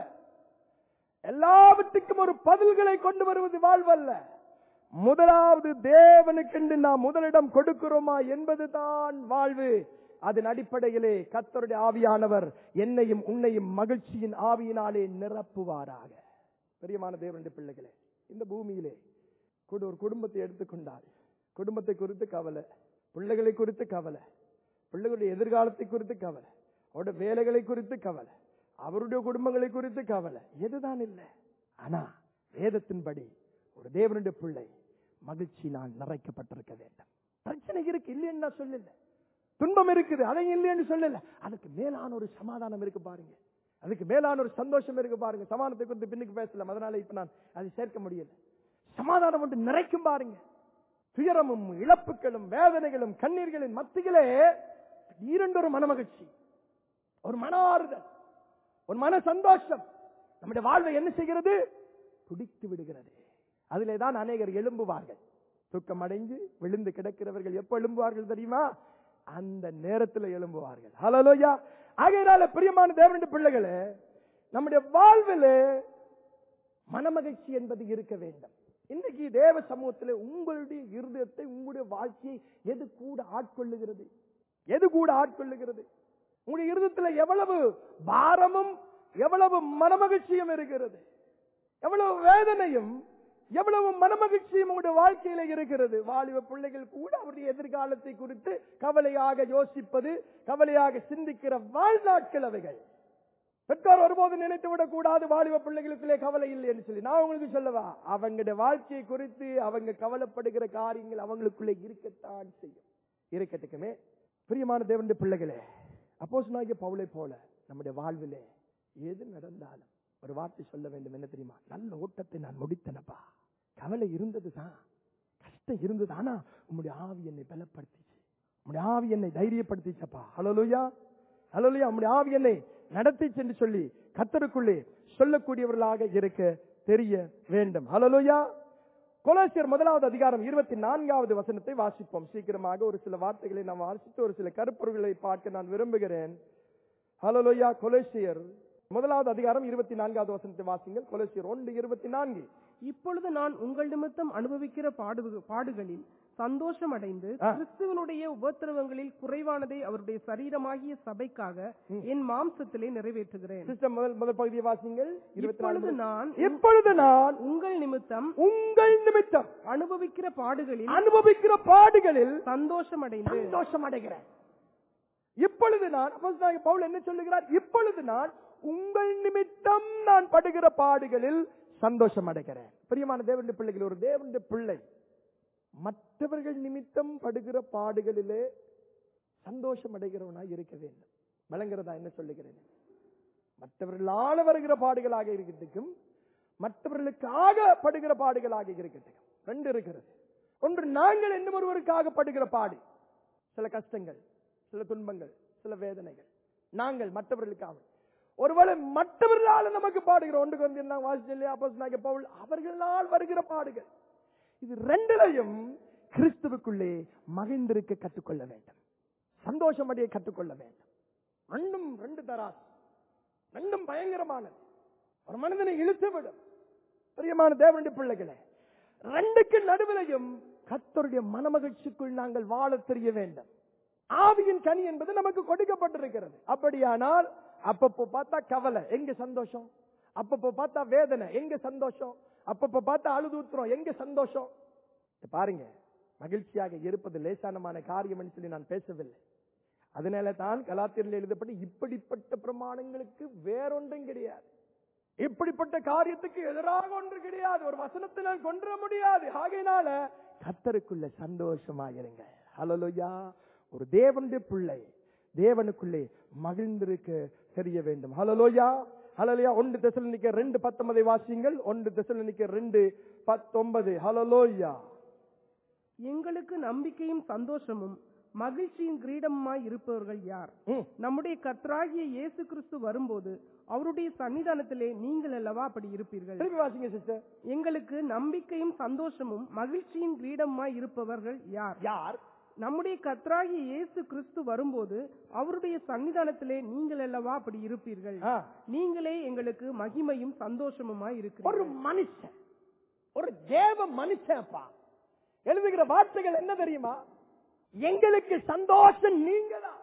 எல்லாவற்றுக்கும் ஒரு பதில்களை கொண்டு வருவது வாழ்வல்ல முதலாவது தேவனுக்கென்று நாம் முதலிடம் கொடுக்கிறோமா என்பதுதான் வாழ்வு அதன் அடிப்படையிலே கத்தருடைய ஆவியானவர் என்னையும் உன்னையும் மகிழ்ச்சியின் ஆவியினாலே நிரப்புவாராக பெரியமான தேவனுடைய பிள்ளைகளே இந்த பூமியிலே கூட ஒரு குடும்பத்தை எடுத்துக்கொண்டால் குடும்பத்தை குறித்து கவலை பிள்ளைகளை குறித்து கவலை பிள்ளைகளுடைய எதிர்காலத்தை குறித்து கவலை அவருடைய வேலைகளை குறித்து கவலை அவருடைய குடும்பங்களை குறித்து கவலை எதுதான் இல்லை ஆனா வேதத்தின்படி ஒரு தேவனுடைய பிள்ளை மகிழ்ச்சி நான் நிறைக்கப்பட்டிருக்க வேண்டும் பிரச்சனை இருக்கு இல்லைன்னு நான் சொல்லல துன்பம் இருக்குது அதை இல்லைன்னு சொல்லல அதுக்கு மேலான ஒரு சமாதானம் இருக்கு பாருங்க அதுக்கு மேலான ஒரு சந்தோஷம் இருக்கு பாருங்க சமாதானத்தை குறித்து பின்னுக்கு பேசலாம் அதனால இப்ப நான் அதை சேர்க்க முடியல சமாதானம் ஒன்று நிறைக்கும் பாருங்க துயரமும் இழப்புகளும் வேதனைகளும் கண்ணீர்களின் மத்தியிலே இரண்டொரு மனமகிழ்ச்சி ஒரு மன ஆறுதல் ஒரு மன சந்தோஷம் நம்முடைய வாழ்வை என்ன செய்கிறது துடித்து விடுகிறது அதிலே தான் அநேகர் எழும்புவார்கள் தூக்கம் அடைந்து விழுந்து கிடக்கிறவர்கள் எப்ப எழும்புவார்கள் தெரியுமா அந்த நேரத்தில் எழும்புவார்கள் ஹலோயா ஆகையினால பிரியமான தேவனுடைய பிள்ளைகளே நம்முடைய வாழ்வில் மனமகிழ்ச்சி என்பது இருக்க வேண்டும் இன்னைக்கு தேவ சமூகத்தில் உங்களுடைய இருதயத்தை உங்களுடைய வாழ்க்கையை எது கூட ஆட்கொள்ளுகிறது எது கூட ஆட்கொள்ளுகிறது உங்களுடைய இருதயத்தில் எவ்வளவு பாரமும் எவ்வளவு மனமகிழ்ச்சியும் இருக்கிறது எவ்வளவு வேதனையும் எவ்வளவு மனமகிழ்ச்சியும் உங்களுடைய வாழ்க்கையில இருக்கிறது வாலிப பிள்ளைகள் கூட அவருடைய எதிர்காலத்தை குறித்து கவலையாக யோசிப்பது கவலையாக சிந்திக்கிற வாழ்நாட்கள் அவைகள் பெற்றோர் ஒருபோது நினைத்து விடக் கூடாது வாலிப பிள்ளைகளுக்குள்ளே கவலை இல்லை என்று சொல்லி நான் உங்களுக்கு சொல்லவா அவங்களுடைய வாழ்க்கையை குறித்து அவங்க கவலைப்படுகிற காரியங்கள் அவங்களுக்குள்ளே இருக்கத்தான் செய்யும் இருக்கட்டுக்குமே பிரியமான தேவனுடைய பிள்ளைகளே அப்போஸ் நாகிய பவுலை போல நம்முடைய வாழ்விலே எது நடந்தாலும் ஒரு வார்த்தை சொல்ல வேண்டும் என்ன தெரியுமா நல்ல ஓட்டத்தை நான் முடித்தனப்பா கவலை இருந்ததுதான் கஷ்டம் இருந்தது ஆனா உம்முடைய ஆவி என்னை பலப்படுத்திச்சு உம்முடைய ஆவி என்னை தைரியப்படுத்திச்சப்பா ஹலோலுயா ஹலோலுயா உம்முடைய ஆவி என்னை நடத்திச்சு என்று சொல்லி கத்தருக்குள்ளே சொல்லக்கூடியவர்களாக இருக்க தெரிய வேண்டும் ஹலோலுயா கொலோசியர் முதலாவது அதிகாரம் இருபத்தி நான்காவது வசனத்தை வாசிப்போம் சீக்கிரமாக ஒரு சில வார்த்தைகளை நாம் வாசித்து ஒரு சில கருப்பொருள்களை பார்க்க நான் விரும்புகிறேன் ஹலோலுயா கொலோசியர் முதலாவது அதிகாரம் இருபத்தி நான்காவது வசனத்தை வாசிங்கள் கொலோசியர் ஒன்று இருபத்தி நான்கு இப்பொழுது நான் உங்கள் நிமித்தம் அனுபவிக்கிற பாடு பாடுகளில் சந்தோஷம் அடைந்து ஆ. கிறிஸ்துவனுடைய உபத்திரவங்களில் குறைவானதை அவருடைய சரீரமாகிய சபைக்காக என் மாம்சத்திலே நிறைவேற்றுகிறேன் சிஸ்டம் முதல் முதல் பகுதியை வாசிங்கள் இருபத்தி இப்பொழுது நான்கு நான் இப்பொழுது நான் உங்கள் நிமித்தம் உங்கள் நிமித்தம் அனுபவிக்கிற பாடுகளில் அனுபவிக்கிற பாடுகளில் சந்தோஷம் அடைந்து சந்தோஷம் அடைகிறேன் இப்பொழுது நான் அப்போஸ்தலனாகிய பவுல் என்ன சொல்லுகிறார் இப்பொழுது நான் உங்கள் நிமித்தம் நான் படுகிற பாடுகளில் சந்தோஷம் அடைகிறேன் பிரியமான தேவனுடைய பிள்ளைகள் ஒரு தேவனுடைய பிள்ளை மற்றவர்கள் நிமித்தம் படுகிற பாடுகளிலே சந்தோஷம் அடைகிறவனாய் இருக்க வேண்டும் வழங்குறதா என்ன சொல்லுகிறேன் மற்றவர்களால வருகிற பாடுகளாக இருக்கட்டும் மற்றவர்களுக்காக படுகிற பாடுகளாக இருக்கட்டும் ரெண்டு இருக்கிறது ஒன்று நாங்கள் என்ன ஒருவருக்காக படுகிற பாடு சில கஷ்டங்கள் சில துன்பங்கள் சில வேதனைகள் நாங்கள் மற்றவர்களுக்காக ஒருவேளை மற்றவர்களால் நமக்கு பாடுகிற ஒன்று வந்து என்ன வாசிச்சல்லையா அப்போஸ்தலனாகிய பவுல் அவர்களால் வருகிற பாடுகள் இது ரெண்டிலையும் கிறிஸ்துவுக்குள்ளே மகிழ்ந்திருக்க கற்றுக்கொள்ள வேண்டும் சந்தோஷம் அடைய கற்றுக்கொள்ள வேண்டும் ரெண்டும் ரெண்டு தராசு ரெண்டும் பயங்கரமானது ஒரு மனிதனை இழுத்து விடும் பிரியமான தேவனுடைய பிள்ளைகளே ரெண்டுக்கு நடுவிலையும் கர்த்தருடைய மனமகிழ்ச்சிக்குள் நாங்கள் வாழ தெரிய வேண்டும் ஆவியின் கனி என்பது நமக்கு கொடுக்கப்பட்டிருக்கிறது அப்படியானால் அப்பப்போ பார்த்தா கவலை எங்க சந்தோஷம் அப்பப்போ பார்த்தா வேதனை எங்க சந்தோஷம் அப்பப்போ பார்த்தா அழுதூத்துறோம் எங்க சந்தோஷம் இத பாருங்க மகிழ்ச்சியாக இருப்பது லேசானமான காரியம் சொல்லி நான் பேசவில்லை அதனால தான் கலாத்திரில் எழுதப்பட்டு இப்படிப்பட்ட பிரமாணங்களுக்கு வேறொன்றும் கிடையாது இப்படிப்பட்ட காரியத்துக்கு எதிராக ஒன்று கிடையாது ஒரு வசனத்தினால் கொன்ற முடியாது ஆகையினால கத்தருக்குள்ள சந்தோஷமா இருங்க ஹலலுயா ஒரு தேவனுடைய பிள்ளை தேவனுக்குள்ளே மகிழ்ந்திருக்க தெரிய வேண்டும் ஹலலோயா ஹலலோயா ஒன்று தெசலனிக்க ரெண்டு பத்தொன்பதை வாசியுங்கள் ஒன்று தெசலனிக்க ரெண்டு பத்தொன்பது ஹலலோயா எங்களுக்கு நம்பிக்கையும் சந்தோஷமும் மகிழ்ச்சியின் கிரீடமுமாய் இருப்பவர்கள் யார் ம். நம்முடைய கர்த்தராகிய இயேசு கிறிஸ்து வரும்போது அவருடைய சன்னிதானத்திலே நீங்கள் அல்லவா அப்படி இருப்பீர்கள் திருப்பி வாசிங்க சிஸ்டர் எங்களுக்கு நம்பிக்கையும் சந்தோஷமும் மகிழ்ச்சியின் கிரீடமாய் இருப்பவர்கள் யார் யார் நம்முடைய கர்த்தராகிய இயேசு கிறிஸ்து வரும்போது அவருடைய சன்னிதானத்திலே நீங்கள் அல்லவா அப்படி இருப்பீர்கள் ஆ. நீங்களே எங்களுக்கு மகிமையும் சந்தோஷமுமாய் ஒரு இருக்கிறீர்கள் மனுஷன் ஒரு தேவ மனுஷன்ப்பா எழுதுகிற வார்த்தைகள் என்ன தெரியுமா எங்களுக்கு சந்தோஷம் நீங்க தான்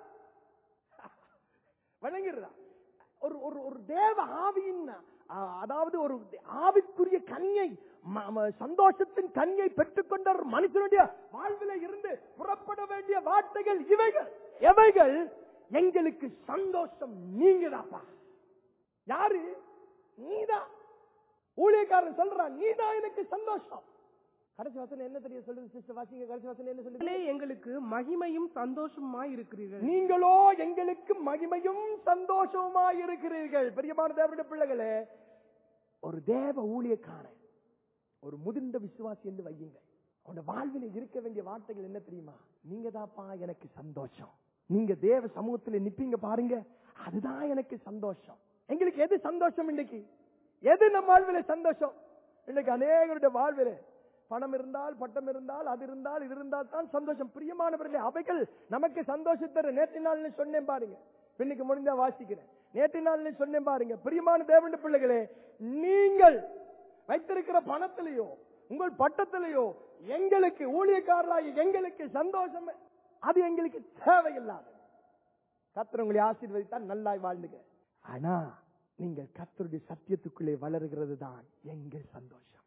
வழங்குறதா ஒரு ஒரு ஒரு தேவ ஆவியின் ஆ, அதாவது ஒரு ஆவிக்குரிய கனியை ம- ம- சந்தோஷத்தின் கனியை பெற்றுக்கொண்ட ஒரு மனுஷனுடைய வாழ்வில இருந்து புறப்பட வேண்டிய வார்த்தைகள் இவைகள் எவைகள் எங்களுக்கு சந்தோஷம் நீங்கதாப்பா யாரு நீதான் ஊழியக்காரன் சொல்றான் நீதான் எனக்கு சந்தோஷம் கடைசி வசனம் என்ன தெரிய சொல்லுது சிஸ்டர் வாசிங்க கடைசி வசனம் என்ன சொல்லுது நீங்களே எங்களுக்கு மகிமையும் சந்தோஷமுமாய் இருக்கிறீர்கள் நீங்களோ எங்களுக்கு மகிமையும் சந்தோஷமாய் இருக்கிறீர்கள் பெரியமான தேவனுடைய பிள்ளைகளே ஒரு தேவ ஊழியக்காரன் ஒரு முதிர்ந்த விசுவாசி என்று வையுங்கள் அவனோட வாழ்வில இருக்க வேண்டிய வார்த்தைகள் என்ன தெரியுமா நீங்க தான்ப்பா எனக்கு சந்தோஷம் நீங்க தேவ சமூகத்துல நிப்பீங்க பாருங்க அதுதான் எனக்கு சந்தோஷம் எங்களுக்கு எது சந்தோஷம் இன்னைக்கு எது நம்ம வாழ்வில சந்தோஷம் இன்னைக்கு அநேகருடைய வாழ்வில பணம் இருந்தால் பட்டம் இருந்தால் அது இருந்தால் இது இருந்தால் தான் சந்தோஷம் பிரியமானவர்களே அவைகள் நமக்கு சந்தோஷத்தர நேற்று நாள்னு சொன்னேன் பாருங்க இன்னைக்கு முடிஞ்சா வாசிக்கிறேன் நேற்று நாள்னு சொன்னேன் பாருங்க பிரியமான தேவனுடைய பிள்ளைகளே நீங்கள் வைத்திருக்கிற பணத்திலேயோ உங்கள் பட்டத்திலேயோ எங்களுக்கு ஊழியக்காரராகி எங்களுக்கு சந்தோஷம் அது எங்களுக்கு தேவையில்லாது கத்தர் உங்களை ஆசீர்வதித்தால் நல்லாய் வாழ்ந்துங்க ஆனா நீங்கள் கத்தருடைய சத்தியத்துக்குள்ளே வளருகிறது தான் எங்கள் சந்தோஷம்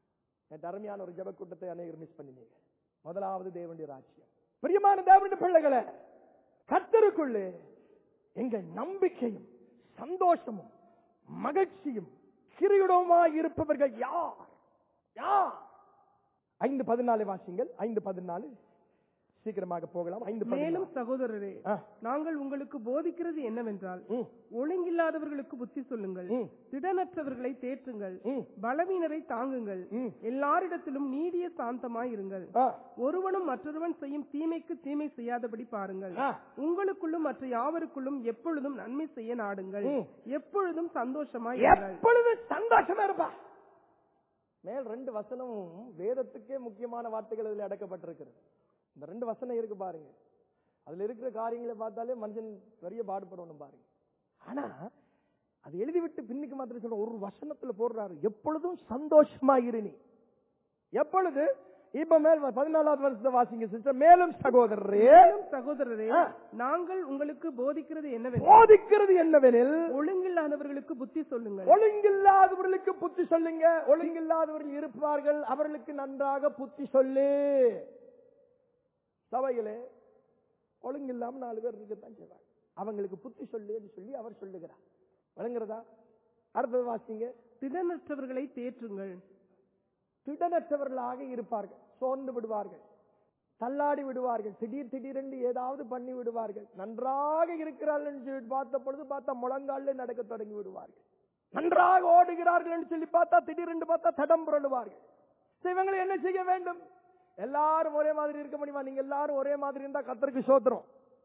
நேற்று அருமையான ஒரு ஜெப கூட்டத்தை அநேகர் மிஸ் பண்ணினீங்க முதலாவது தேவனுடைய ராஜ்யம் பிரியமான தேவனுடைய பிள்ளைகளை கத்தருக்குள்ளே எங்கள் நம்பிக்கையும் சந்தோஷமும் மகிழ்ச்சியும் கிரீடமாய் இருப்பவர்கள் யார் யார் ஐந்து பதினாலு வாசிங்கள் ஐந்து பதினாலு சீக்கிரமாக போகலாம் ஐந்து மேலும் பதினாலு சகோதரரே ஆ. நாங்கள் உங்களுக்கு போதிக்கிறது என்னவென்றால் ம், ஒழுங்கில்லாதவர்களுக்கு புத்தி சொல்லுங்கள் ம், திடனற்றவர்களை தேற்றுங்கள் ம், பலவீனரை தாங்குங்கள் ம். எல்லாரிடத்திலும் நீடிய சாந்தமாய் இருங்கள் ஆ, ஒருவனும் மற்றொருவன் செய்யும் தீமைக்கு தீமை செய்யாதபடி பாருங்கள் ஆ. உங்களுக்குள்ளும் மற்ற யாவருக்குள்ளும் எப்பொழுதும் நன்மை செய்ய நாடுங்கள் ம். எப்பொழுதும் சந்தோஷமாய் இருங்கள் எப்பொழுது சந்தோஷமா இருப்பா மேல் ரெண்டு வசனமும் வேதத்துக்கே முக்கியமான வார்த்தைகள் அதில் அடக்கப்பட்டிருக்கிறது இந்த ரெண்டு வசனம் இருக்கு பாருங்க அதுல இருக்கிற காரியங்களை பார்த்தாலே மனுஷன் பெரிய பாடுபடணும் பாருங்க ஆனா அது எழுதிவிட்டு பின்னுக்கு மாத்திரம் சொல்ற ஒரு வசனத்துல போடுறாரு எப்பொழுதும் சந்தோஷமா இரு நீ எப்பொழுது இப்ப மேல் பதினாலாவது வருஷத்தை வாசிங்க சிஸ்டர் மேலும் சகோதரரே மேலும் சகோதரரே ஆ. நாங்கள் உங்களுக்கு போதிக்கிறது என்னவென்றால் போதிக்கிறது என்னவெனில் ஒழுங்கில்லாதவர்களுக்கு புத்தி சொல்லுங்கள் ஒழுங்கில்லாதவர்களுக்கு புத்தி சொல்லுங்க ஒழுங்கில்லாதவர்கள் இருப்பார்கள் அவர்களுக்கு நன்றாக புத்தி சொல்லு சபையிலே ஒழுங்கில்லாம நாலு பேர் இருக்கத்தான் செய்வாங்க அவங்களுக்கு புத்தி சொல்லு என்று சொல்லி அவர் சொல்லுகிறார் விளங்குறதா அடுத்தது வாசிங்க திடனற்றவர்களை தேற்றுங்கள் திடனற்றவர்களாக இருப்பார்கள் சோர்ந்து விடுவார்கள் தள்ளாடி விடுவார்கள் திடீர் திடீரென்று ஏதாவது பண்ணி விடுவார்கள் நன்றாக இருக்கிறார்கள் என்று சொல்லி பார்த்த பொழுது பார்த்தா முழங்கால நடக்க தொடங்கி விடுவார்கள் நன்றாக ஓடுகிறார்கள் என்று சொல்லி பார்த்தா திடீரென்று பார்த்தா தடம் புரளுவார்கள் சரி, இவங்களை என்ன செய்ய வேண்டும் எல்லாரும் ஒரே மாதிரி இருக்க முடியுமா நீங்க எல்லாரும் ஒரே மாதிரி இருந்தா கத்தருக்கு சோத்திரம்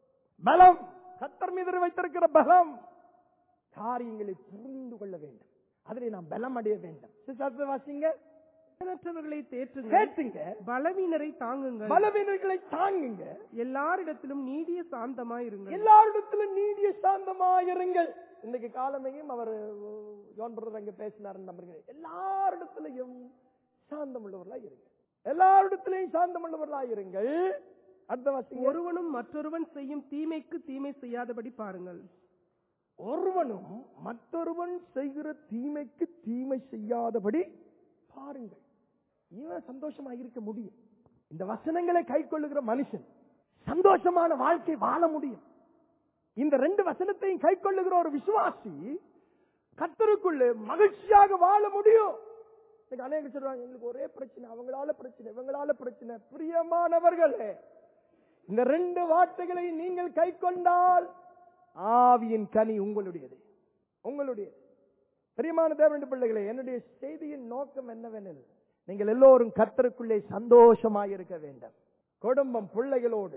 பலம் கத்தர் மீது வைத்திருக்கிற பலம் காரியங்களை புரிந்து கொள்ள வேண்டும் அதிலே நாம் பலம் அடைய வேண்டும் சிஸ்டர் வாசிங்க திடனற்றவர்களை தேற்றுங்கள் கேட்டுங்க பலவீனரை தாங்குங்கள் பலவீனர்களை தாங்குங்க எல்லாரிடத்திலும் நீடிய சாந்தமாய் இருங்கள் எல்லாரிடத்திலும் நீடிய சாந்தமாயிருங்கள் இன்னைக்கு காலமையும் அவர் ஜோன் பிரதர் அங்க பேசினார் நம்புகிறேன் எல்லாரிடத்திலையும் சாந்தம் உள்ளவர்களாய் இருங்க எல்லாரிடத்திலையும் சாந்தம் உள்ளவர்களாய் இருங்கள் அடுத்த வாசிங்க ஒருவனும் மற்றொருவன் செய்யும் தீமைக்கு தீமை செய்யாதபடி பாருங்கள் ஒருவனும் மற்றொருவன் செய்கிற தீமைக்கு தீமை செய்யாதபடி பாருங்கள் இவன் சந்தோஷமா இருக்க முடியும் இந்த வசனங்களை கை கொள்ளுகிற மனுஷன் சந்தோஷமான வாழ்க்கை வாழ முடியும் இந்த ரெண்டு வசனத்தையும் கை கொள்ளுகிற ஒரு விசுவாசி கத்தருக்குள்ள மகிழ்ச்சியாக வாழ முடியும் இன்னைக்கு அநேக சொல்றாங்க எங்களுக்கு ஒரே பிரச்சனை அவங்களால பிரச்சனை இவங்களால பிரச்சனை பிரியமானவர்களே இந்த ரெண்டு வார்த்தைகளை நீங்கள் கை கொண்டால் ஆவியின் கனி உங்களுடையது உங்களுடையது பிரியமான தேவனுடைய பிள்ளைகளே என்னுடைய செய்தியின் நோக்கம் என்னவெனில் நீங்கள் எல்லோரும் கர்த்தருக்குள்ளே சந்தோஷமாய் இருக்க வேண்டும் குடும்பம் பிள்ளைகளோடு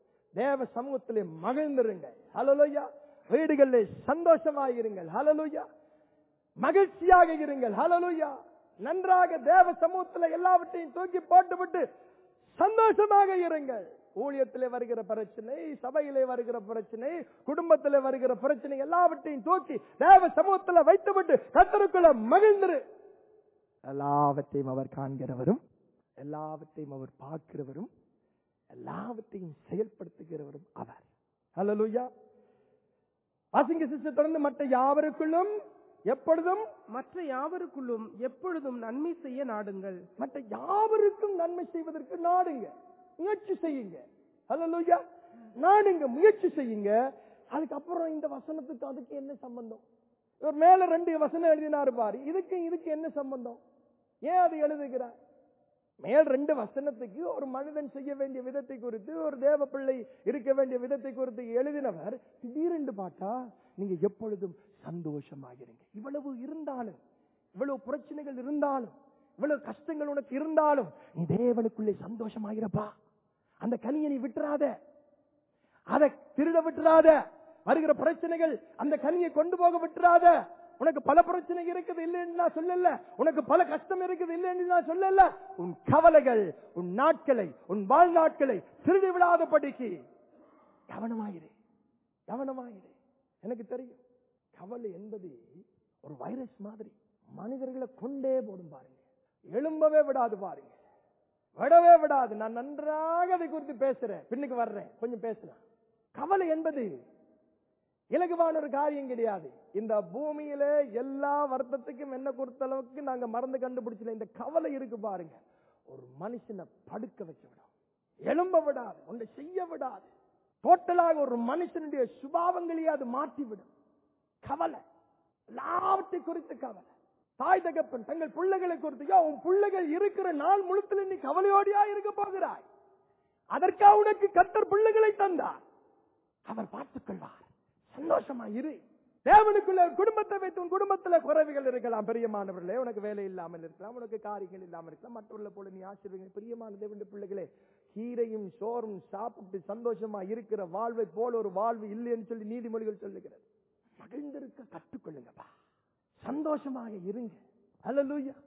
தேவ சமூகத்திலே மகிழ்ந்திருங்க ஹலலுயா வீடுகளிலே சந்தோஷமாய் இருங்கள் ஹலலுயா மகிழ்ச்சியாக இருங்கள் ஹலலுயா நன்றாக தேவ சமூகத்தில் எல்லாவற்றையும் தூக்கி போட்டுவிட்டு சந்தோஷமாக இருங்கள் ஊழியத்திலே வருகிற பிரச்சனை சபையிலே வருகிற பிரச்சனை குடும்பத்திலே வருகிற பிரச்சனை எல்லாவற்றையும் தூக்கி தேவ சமூகத்தில் வைத்துவிட்டு கத்தருக்குள்ள மகிழ்ந்திரு எல்லாவற்றையும் அவர் காண்கிறவரும் எல்லாவற்றையும் அவர் பார்க்கிறவரும் எல்லாவற்றையும் செயல்படுத்துகிறவரும் அவர் ஹalleluya வாசிங்க சிஸ்டர் தொடர்ந்து மற்ற யாவருக்குள்ளும் எப்பொழுதும் மற்ற யாவருக்குள்ளும் எப்பொழுதும் நன்மை செய்ய நாடுங்கள் மற்ற யாவருக்கும் நன்மை செய்வதற்கு நாடுங்க முயற்சி செய்யுங்க ஹalleluya நாடுங்க முயற்சி செய்யுங்க அதுக்கப்புறம் இந்த வசனத்துக்கு அதுக்கு என்ன சம்பந்தம் இவர் மேல ரெண்டு வசனம் எழுதினாரு பாரு இதுக்கு இதுக்கு என்ன சம்பந்தம் ஏன் அது எழுதுகிறார் மேல் ரெண்டு வசனத்துக்கு ஒரு மனிதன் செய்ய வேண்டிய விதத்தை குறித்து ஒரு தேவ பிள்ளை இருக்க வேண்டிய விதத்தை குறித்து எழுதினவர் திடீரென்று பார்த்தா நீங்க எப்பொழுதும் சந்தோஷமாகிறீங்க இவ்வளவு இருந்தாலும் இவ்வளவு பிரச்சனைகள் இருந்தாலும் இவ்வளவு கஷ்டங்கள் உனக்கு இருந்தாலும் நீ தேவனுக்குள்ளே சந்தோஷமாகிறப்பா அந்த கனியை நீ விட்டுறாத அதை திருட விட்டுறாத வருகிற பிரச்சனைகள் அந்த கனியை கொண்டு போக விட்டுறாத உனக்கு பல பிரச்சனை இருக்குது இல்லைன்னு நான் சொல்லல உனக்கு பல கஷ்டம் இருக்குது இல்லைன்னு நான் சொல்லல உன் கவலைகள் உன் நாட்களை உன் வாழ்நாட்களை திருடி விடாதபடிக்கு கவனமாயிரு கவனமாயிரு எனக்கு தெரியும் கவலை என்பது ஒரு வைரஸ் மாதிரி மனிதர்களை கொண்டே போடும் பாருங்க எழும்பவே விடாது பாருங்க விடவே விடாது நான் நன்றாக அதை குறித்து பேசுறேன் பின்னுக்கு வர்றேன் கொஞ்சம் பேசுறேன் கவலை என்பது இலகுவான ஒரு காரியம் கிடையாது இந்த பூமியில எல்லா வருத்தத்துக்கும் என்ன கொடுத்த அளவுக்கு நாங்க மறந்து கண்டுபிடிச்சல இந்த கவலை இருக்கு பாருங்க ஒரு மனுஷனை படுக்க வச்சு விடும் எழும்ப விடாது ஒன்றை செய்ய விடாது டோட்டலாக ஒரு மனுஷனுடைய சுபாவங்களையே அது மாற்றிவிடும் கவலை எல்லாவற்றை குறித்து கவலை தாய் தகப்பன் தங்கள் பிள்ளைகளை குறித்து "யா, உன் பிள்ளைகள் இருக்கிற நாள் முழுத்துல நீ கவலையோடியா இருக்க போகிறாய் அதற்கா உனக்கு கத்தர் பிள்ளைகளை தந்தார் அவர் பார்த்துக் கொள்வார் சந்தோஷமா இரு தேவனுக்குள்ள ஒரு குடும்பத்தை வைத்து உன் குடும்பத்துல குறைவுகள் இருக்கலாம் பிரியமானவர்களே உனக்கு வேலை இல்லாமல் இருக்கலாம் உனக்கு காரியங்கள் இல்லாமல் இருக்கலாம் மற்றவர்களை போல நீ ஆசீர்வதிங்க பிரியமான தேவனுடைய பிள்ளைகளே கீரையும் சோறும் சாப்பிட்டு சந்தோஷமா இருக்கிற வாழ்வை போல ஒரு வாழ்வு இல்லைன்னு சொல்லி நீதிமொழிகள் சொல்லுகிறது மகிழ்ந்திருக்க கற்றுக்கொள்ளுங்கப்பா சந்தோஷமாக இருங்க அல்லேலூயா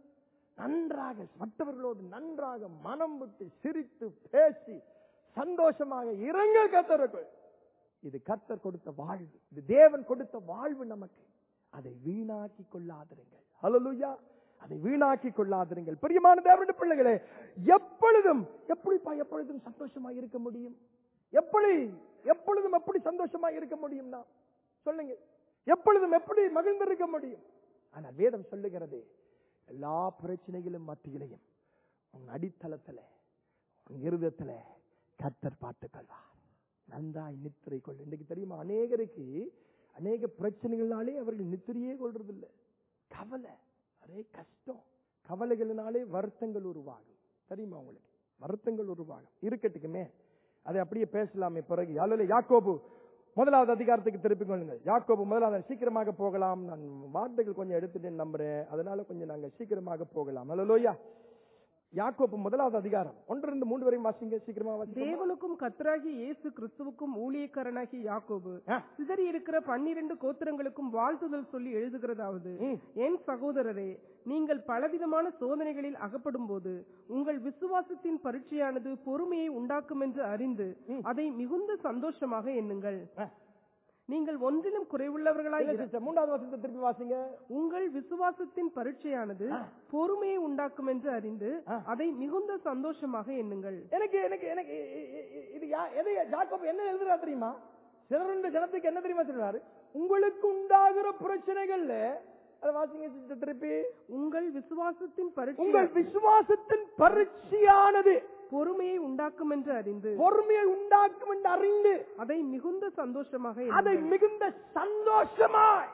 நன்றாக மற்றவர்களோடு நன்றாக மனம் விட்டு சிரித்து பேசி சந்தோஷமாக இருங்க கத்தருக்குள் இது கர்த்தர் கொடுத்த வாழ்வு இது தேவன் கொடுத்த வாழ்வு நமக்கு அதை வீணாக்கி கொள்ளாதிருங்கள் ஹalleluya அதை வீணாக்கி கொள்ளாதிருங்கள் பிரியமான தேவனுடைய பிள்ளைகளே எப்பொழுதும் எப்படிப்பா எப்பொழுதும் சந்தோஷமா இருக்க முடியும் எப்படி எப்பொழுதும் எப்படி சந்தோஷமா இருக்க முடியும் நாம் சொல்லுங்க எப்பொழுதும் எப்படி மகிழ்ந்திருக்க முடியும் ஆனால் வேதம் சொல்லுகிறது எல்லா பிரச்சனைகளும் மத்தியிலையும் உன் அடித்தளத்துல உன் இருதயத்துல கர்த்தர் பார்த்துக் கொள்வார் நன்றாய் நித்திரை கொள் இன்னைக்கு தெரியுமா அநேகருக்கு அநேக பிரச்சனைகளாலே அவர்கள் நித்திரையே கொள்றதில்லை கவலை அரே கஷ்டம் கவலைகளினாலே வருத்தங்கள் உருவாகும் தெரியுமா உங்களுக்கு வருத்தங்கள் உருவாகும் இருக்கட்டுக்குமே அதை அப்படியே பேசலாமே பிறகு அல்ல யாக்கோபு முதலாவது அதிகாரத்துக்கு திருப்பிக் கொள்ளுங்கள் யாக்கோபு முதலாவது சீக்கிரமாக போகலாம் நான் வார்த்தைகள் கொஞ்சம் எடுத்துட்டேன் நம்புறேன் அதனால கொஞ்சம் நாங்க சீக்கிரமாக போகலாம் அல்லலோயா யாக்கோபு முதலாவது அதிகாரம் ஒன்றிருந்து மூன்று வரையும் வாசிங்க சீக்கிரமா வாசிங்க தேவனுக்கும் கத்தராகிய இயேசு கிறிஸ்துவுக்கும் ஊழியக்காரனாகிய யாக்கோபு ஆ. சிதறி இருக்கிற பன்னிரண்டு கோத்திரங்களுக்கும் வாழ்த்துதல் சொல்லி எழுதுகிறதாவது ம். என் சகோதரரே நீங்கள் பலவிதமான சோதனைகளில் அகப்படும் போது உங்கள் விசுவாசத்தின் பரீட்சையானது பொறுமையை உண்டாக்கும் என்று அறிந்து ம். அதை மிகுந்த சந்தோஷமாக எண்ணுங்கள் ஆ. நீங்கள் ஒன்றிலும் குறைவுள்ளவர்களாய் இல்ல இரு- sister, மூன்றாவது வசனத்தை திருப்பி வாசிங்க உங்கள் விசுவாசத்தின் பரீட்சையானது பொறுமையை உண்டாக்கும் என்று அறிந்து ஆ. அதை மிகுந்த சந்தோஷமாக எண்ணுங்கள் எனக்கு எனக்கு எனக்கு இ- இ- இ- இது யா- எதை ஜாக்கோப் என்ன எழுதுறா தெரியுமா சிலருண்ட ஜனத்துக்கு என்ன தெரியுமா சொல்றாரு உங்களுக்கு உண்டாகிற பிரச்சனைகள்ல அதை வாசிங்க sister, திருப்பி உங்கள் விசுவாசத்தின் பரீட்சை உங்கள் விசுவாசத்தின் பரீட்சையானது பொறுமையை உண்டாக்கும் என்று அறிந்து பொறுமையை உண்டாக்கும் என்று அறிந்து அதை மிகுந்த சந்தோஷமாக அதை எண்ணுங்கள். மிகுந்த சந்தோஷமாய்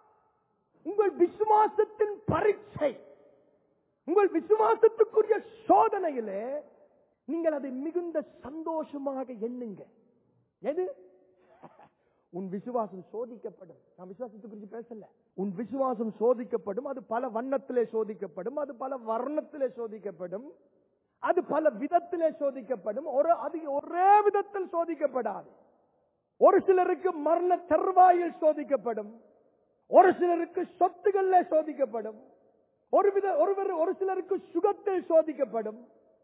உங்கள் விசுவாசத்தின் பரீட்சை உங்கள் விசுவாசத்துக்குரிய சோதனையிலே நீங்கள் அதை மிகுந்த சந்தோஷமாக எண்ணுங்க எது உன் விசுவாசம் சோதிக்கப்படும் நான் விசுவாசத்தை குறித்து பேசல உன் விசுவாசம் சோதிக்கப்படும் அது பல வண்ணத்திலே சோதிக்கப்படும் அது பல வர்ணத்திலே சோதிக்கப்படும் அது பல விதத்திலே சோதிக்கப்படும் ஒரு அது ஒரே விதத்தில் சோதிக்கப்படாது ஒரு சிலருக்கு மரண தருவாயில் சோதிக்கப்படும் ஒரு சிலருக்கு சொத்துகள்ல சோதிக்கப்படும் ஒரு வித ஒருவர் ஒரு சிலருக்கு சுகத்தில் சோதிக்கப்படும்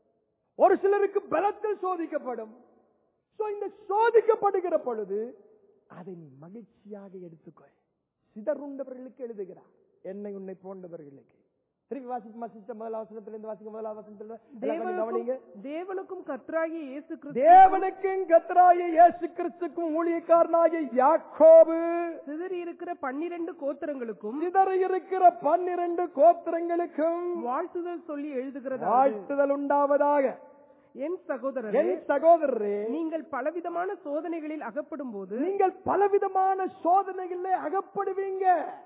ஒரு சிலருக்கு பலத்தில் சோதிக்கப்படும் So, இந்த சோதிக்கப்படுகிற பொழுது அதை நீ மகிழ்ச்சியாக எடுத்துக்கொள் சிதறுண்டவர்களுக்கு எழுதுகிறார் என்னை உன்னை போன்றவர்களுக்கு திருப்பி வாசிக்குமா சிஸ்டர் முதல் அவசரத்திலிருந்து வாசிக்க முதலாவது வசனத்துல கவனிங்க தேவனுக்கும் தேவனுக்கும் கர்த்தராகிய இயேசு கிறிஸ்து தேவனுக்கும் கத்தராய இயேசு கிறிஸ்துக்கும் ஊழியக்காரனாகிய யாக்கோபு சிதறி இருக்கிற பன்னிரண்டு கோத்திரங்களுக்கும் சிதற இருக்கிற பன்னிரண்டு கோத்திரங்களுக்கும் வாழ்த்துதல் சொல்லி எழுதுகிறதா வாழ்த்துதல் உண்டாவதாக என் சகோதரரே என் சகோதரரே நீங்கள் பலவிதமான சோதனைகளில் அகப்படும் போது நீங்கள் பலவிதமான சோதனைகளிலே அகப்படுவீங்க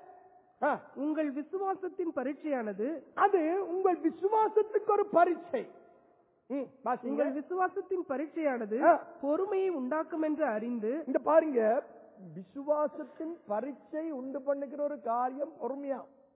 ஆ, உங்கள் விசுவாசத்தின் பரீட்சையானது அது உங்கள் விசுவாசத்துக்கு ஒரு பரீட்சை ம், வாசிங்க. உங்கள் விசுவாசத்தின் பரீட்சையானது ஆ. பொறுமையை உண்டாக்கும் என்று அறிந்து இந்த பாருங்க விசுவாசத்தின் பரீட்சை உண்டு பண்ணுகிற ஒரு காரியம் பொறுமையா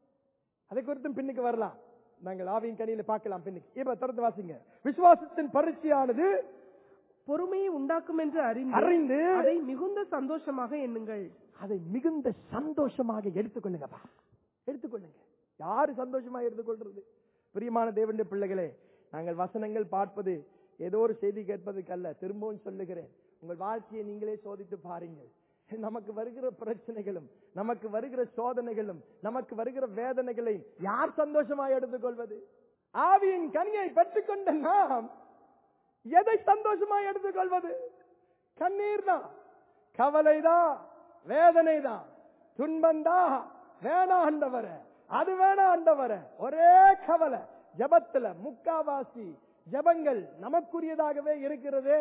அதை குறித்தும் பின்னுக்கு வரலாம் நாங்கள் ஆவியின் கனியில பார்க்கலாம் பின்னுக்கு இப்ப தொடர்ந்து வாசிங்க விசுவாசத்தின் பரீட்சையானது பொறுமையை உண்டாக்கும் என்று அறிந்து அறிந்து அதை மிகுந்த சந்தோஷமாக எண்ணுங்கள் அதை மிகுந்த சந்தோஷமாக எடுத்துக்கொள்ளுங்கப்பா எடுத்துக்கொள்ளுங்க யாரு சந்தோஷமா எடுத்துக்கொள்றது பிரியமான தேவனுடைய பிள்ளைகளே நாங்கள் வசனங்கள் பார்ப்பது ஏதோ ஒரு செய்தி கேட்பதுக்கு அல்ல திரும்பவும் சொல்லுகிறேன் உங்கள் வாழ்க்கையை நீங்களே சோதித்து பாருங்கள் நமக்கு வருகிற பிரச்சனைகளும் நமக்கு வருகிற சோதனைகளும் நமக்கு வருகிற வேதனைகளை யார் சந்தோஷமாக எடுத்துக்கொள்வது ஆவியின் கனியை பெற்றுக்கொண்ட நாம் எதை சந்தோஷமா எடுத்துக்கொள்வது கண்ணீர் தான் கவலைதான் வேதனை தான் துன்பந்தான் வேணா ஆண்டவர அது வேணா ஆண்டவர ஒரே கவலை ஜபத்துல முக்காவாசி ஜபங்கள் நமக்குரியதாகவே இருக்கிறதே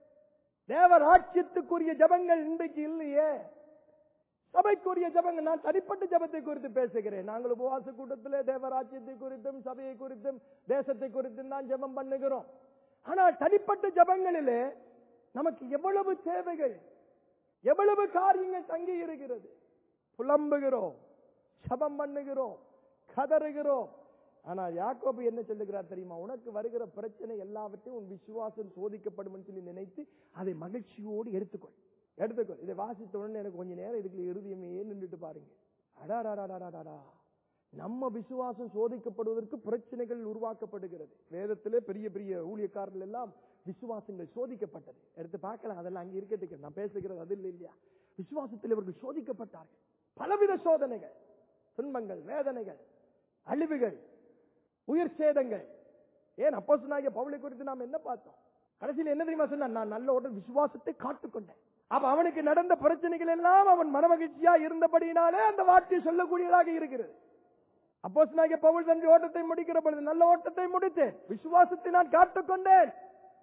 தேவராட்சியத்துக்குரிய ஜபங்கள் இன்றைக்கு இல்லையே சபைக்குரிய ஜபங்கள் நான் தனிப்பட்ட ஜபத்தை குறித்து பேசுகிறேன் நாங்கள் உபவாச கூட்டத்திலே தேவராட்சியத்தை குறித்தும் சபையை குறித்தும் தேசத்தை குறித்தும் தான் ஜெபம் பண்ணுகிறோம் ஆனால் தனிப்பட்ட ஜபங்களிலே நமக்கு எவ்வளவு தேவைகள் எவ்வளவு காரியங்கள் தங்கி இருக்கிறது புலம்புகிறோம் ஜபம் பண்ணுகிறோம் கதறுகிறோம் ஆனா யாக்கோபு என்ன சொல்லுகிறார் தெரியுமா உனக்கு வருகிற பிரச்சனை எல்லாவற்றையும் உன் விசுவாசம் சோதிக்கப்படும் என்று சொல்லி நினைத்து அதை மகிழ்ச்சியோடு எடுத்துக்கொள் எடுத்துக்கொள் இதை வாசித்த உடனே எனக்கு கொஞ்ச நேரம் இதுக்குள்ள இருதயமே நின்றுட்டு பாருங்க அடாடாடாடாடாடா நம்ம விசுவாசம் சோதிக்கப்படுவதற்கு பிரச்சனைகள் உருவாக்கப்படுகிறது வேதத்திலே பெரிய பெரிய ஊழியக்காரர்கள் எல்லாம் விசுவாசங்கள் சோதிக்கப்பட்டது எடுத்து பார்க்கலாம் அதெல்லாம் அங்க இருக்கட்டுக்கு நான் பேசுகிறது அது இல்லை இல்லையா விசுவாசத்தில் இவர்கள் சோதிக்கப்பட்டார்கள் பலவித சோதனைகள் துன்பங்கள் வேதனைகள் அழிவுகள் உயிர் சேதங்கள் ஏன் அப்போ சொன்னாங்க பவுலை குறித்து நாம் என்ன பார்த்தோம் கடைசியில் என்ன தெரியுமா சொன்னான் நான் நல்ல உடல் விசுவாசத்தை காத்துக்கொண்டேன் அப்ப அவனுக்கு நடந்த பிரச்சனைகள் எல்லாம் அவன் மனமகிழ்ச்சியா இருந்தபடியினாலே அந்த வார்த்தையை சொல்லக்கூடியதாக இருக்கிறது அப்போ சொன்னாங்க பவுல் தன் ஓட்டத்தை முடிக்கிற பொழுது நல்ல ஓட்டத்தை முடித்தேன் விசுவாசத்தை நான் காத்துக்கொண்டேன்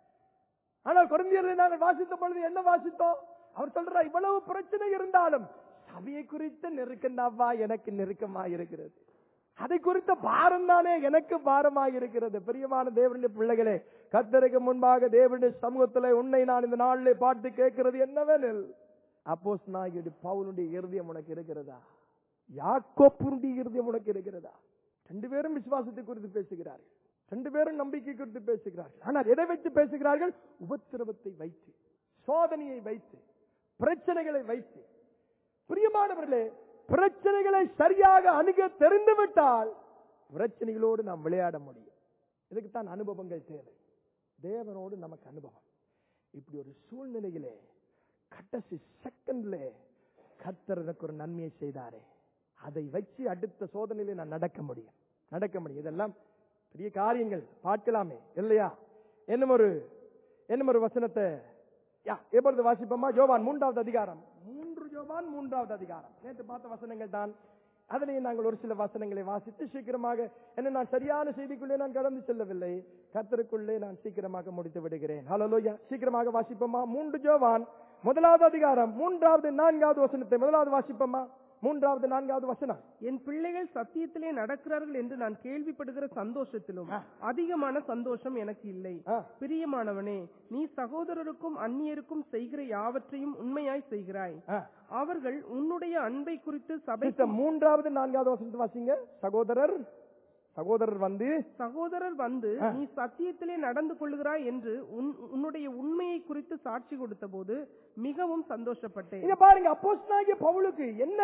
ஆனால் குழந்தையர்களை நாங்கள் வாசித்த பொழுது என்ன வாசித்தோம் அவர் சொல்றா இவ்வளவு பிரச்சனை இருந்தாலும் சபையை குறித்த நெருக்கம்தாவா எனக்கு நெருக்கமா இருக்கிறது அதை குறித்த பாரம் தானே எனக்கு பாரமாக இருக்கிறது பிரியமான தேவனுடைய பிள்ளைகளே கத்தருக்கு முன்பாக தேவனுடைய சமூகத்திலே உன்னை நான் இந்த நாளிலே பாட்டு கேட்கிறது என்னவெனில் அப்போஸ் நாயுடைய பவுனுடைய இருதயம் உனக்கு இருக்கிறதா யாக்கோப்புடைய இருதயம் உனக்கு இருக்கிறதா ரெண்டு பேரும் விசுவாசத்தை குறித்து பேசுகிறார்கள் ரெண்டு பேரும் நம்பிக்கை குறித்து பேசுகிறார்கள் ஆனால் எதை வைத்து பேசுகிறார்கள் உபத்திரவத்தை வைத்து சோதனையை வைத்து பிரச்சனைகளை வைத்து பிரியமானவர்களே பிரச்சனைகளை சரியாக அணுக தெரிந்துவிட்டால் பிரச்சனைகளோடு நாம் விளையாட முடியும் இதுக்குத்தான் அனுபவங்கள் தேவை தேவனோடு நமக்கு அனுபவம் இப்படி ஒரு சூழ்நிலையிலே கடைசி செகண்ட்ல கத்தர் எனக்கு ஒரு நன்மையை செய்தாரே அதை வச்சு அடுத்த சோதனையில நான் நடக்க முடியும் நடக்க முடியும் இதெல்லாம் பெரிய காரியங்கள் பார்க்கலாமே இல்லையா என்னும் ஒரு என்னும் ஒரு வசனத்தை யா, எப்பொழுது வாசிப்போமா ஜோவான் மூன்றாவது அதிகாரம் மூன்று ஜோவான் மூன்றாவது அதிகாரம் நேற்று பார்த்த வசனங்கள் தான் அதிலேயே நாங்கள் ஒரு சில வசனங்களை வாசித்து சீக்கிரமாக என்ன நான் சரியான செய்திக்குள்ளே நான் கடந்து செல்லவில்லை கத்தருக்குள்ளே நான் சீக்கிரமாக முடித்து விடுகிறேன் ஹலோயா சீக்கிரமாக வாசிப்போமா மூன்று ஜோவான் முதலாவது அதிகாரம் மூன்றாவது நான்காவது வசனத்தை முதலாவது வாசிப்போமா மூன்றாவது நான்காவது வசனம் என் பிள்ளைகள் சத்தியத்திலே நடக்கிறார்கள் என்று நான் கேள்விப்படுகிற சந்தோஷத்திலும் ஆ. அதிகமான சந்தோஷம் எனக்கு இல்லை ஆ, பிரியமானவனே நீ சகோதரருக்கும் அந்நியருக்கும் செய்கிற யாவற்றையும் உண்மையாய் செய்கிறாய் ஆ. அவர்கள் உன்னுடைய அன்பை குறித்து சபை சிஸ்டர், மூன்றாவது நான்காவது வசனத்தை வாசிங்க சகோதரர் சகோதரர் வந்து சகோதரர் வந்து ஆ. நீ சத்தியத்திலே நடந்து கொள்ளுகிறாய் என்று உன் உன்னுடைய உண்மையை குறித்து சாட்சி கொடுத்த போது மிகவும் சந்தோஷப்பட்டேன் இங்க பாருங்க அப்போஸ்தலனாகிய பவுலுக்கு என்ன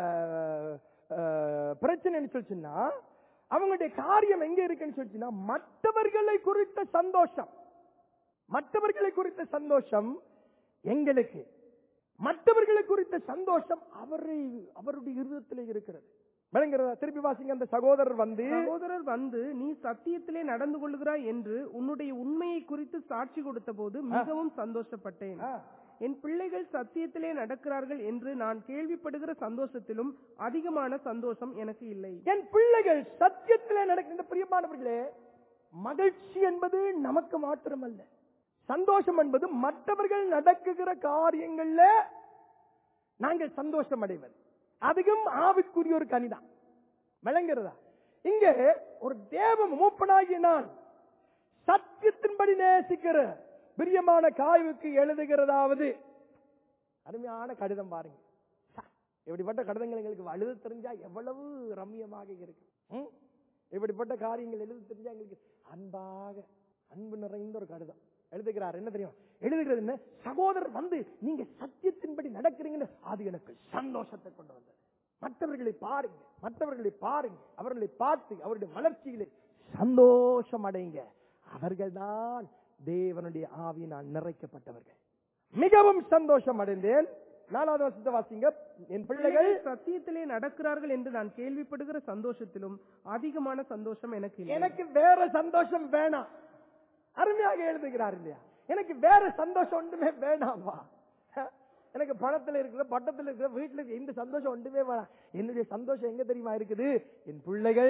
அஹ், பிரச்சனைன்னு சொல்லிச்சுன்னா அவங்களுடைய காரியம் எங்க இருக்குன்னு சொல்லிச்சுன்னா மற்றவர்களை குறித்த சந்தோஷம் மற்றவர்களை குறித்த சந்தோஷம் எங்களுக்கு மற்றவர்களை குறித்த சந்தோஷம் அவரை அவருடைய இருதயத்திலே இருக்கிறது விளங்குறதா திருப்பி வாசிங்க அந்த சகோதரர் வந்து சகோதரர் வந்து நீ சத்தியத்திலே நடந்து கொள்ளுகிறாய் என்று உன்னுடைய உண்மையை குறித்து சாட்சி கொடுத்த போது மிகவும் சந்தோஷப்பட்டேன் ஆ, என் பிள்ளைகள் சத்தியத்திலே நடக்கிறார்கள் என்று நான் கேள்விப்படுகிற சந்தோஷத்திலும் அதிகமான சந்தோஷம் எனக்கு இல்லை என் பிள்ளைகள் சத்தியத்திலே நடக்கின்ற பிரியமானவர்களே மகிழ்ச்சி என்பது நமக்கு மாத்திரமல்ல சந்தோஷம் என்பது மற்றவர்கள் நடக்குகிற காரியங்கள்ல நாங்கள் சந்தோஷம் அடைவது அதுவும் ஆவிக்குரிய ஒரு கனிதான் விளங்குறதா இங்கே ஒரு தேவ மூப்பனாகிய நான் சத்தியத்தின்படி நேசிக்கிற பிரியமான காய்வுக்கு எழுதுகிறதாவது அருமையான கடிதம் பாருங்க ச, இப்படிப்பட்ட கடிதங்கள் எங்களுக்கு எழுத தெரிஞ்சா எவ்வளவு ரம்மியமாக இருக்கும் ம்? இப்படிப்பட்ட காரியங்கள் எழுத தெரிஞ்சா எங்களுக்கு அன்பாக அன்பு நிறைந்த ஒரு கடிதம் எழுதுகிறார் என்ன தெரியும் எழுதுகிறது என்ன சகோதரர் வந்து நீங்க சத்தியத்தின்படி நடக்கிறீங்கன்னு அது எனக்கு சந்தோஷத்தை கொண்டு வந்தது மற்றவர்களை பாருங்க மற்றவர்களை பாருங்க அவர்களை பார்த்து அவருடைய வளர்ச்சியிலே சந்தோஷம் அடைங்க அவர்கள்தான் தேவனுடைய ஆவியினால் நிறைக்கப்பட்டவர்கள் மிகவும் சந்தோஷம் அடைந்தேன் நாலாவது வருஷத்தை வாசிங்க என் பிள்ளைகள் பிள்ளைகள் சத்தியத்திலே நடக்கிறார்கள் என்று நான் கேள்விப்படுகிற சந்தோஷத்திலும் அதிகமான சந்தோஷம் எனக்கு இல்லை எனக்கு வேற சந்தோஷம் வேணாம் அருமையாக எழுதுகிறார் இல்லையா எனக்கு வேற சந்தோஷம் ஒன்றுமே வேணாம்பா எனக்கு பணத்துல இருக்கிற பட்டத்துல இருக்கிற வீட்டுல இருக்கிற இந்த சந்தோஷம் ஒன்றுமே வேணாம் என்னுடைய சந்தோஷம் எங்க தெரியுமா இருக்குது என் பிள்ளைகள்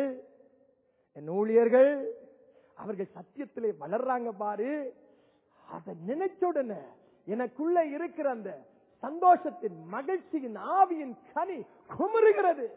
என் ஊழியர்கள் அவர்கள் சத்தியத்திலே வளர்றாங்க பாரு அதை நினைச்ச உடனே எனக்குள்ள இருக்கிற அந்த சந்தோஷத்தின் மகிழ்ச்சியின் ஆவியின் கனி குமுறுகிறது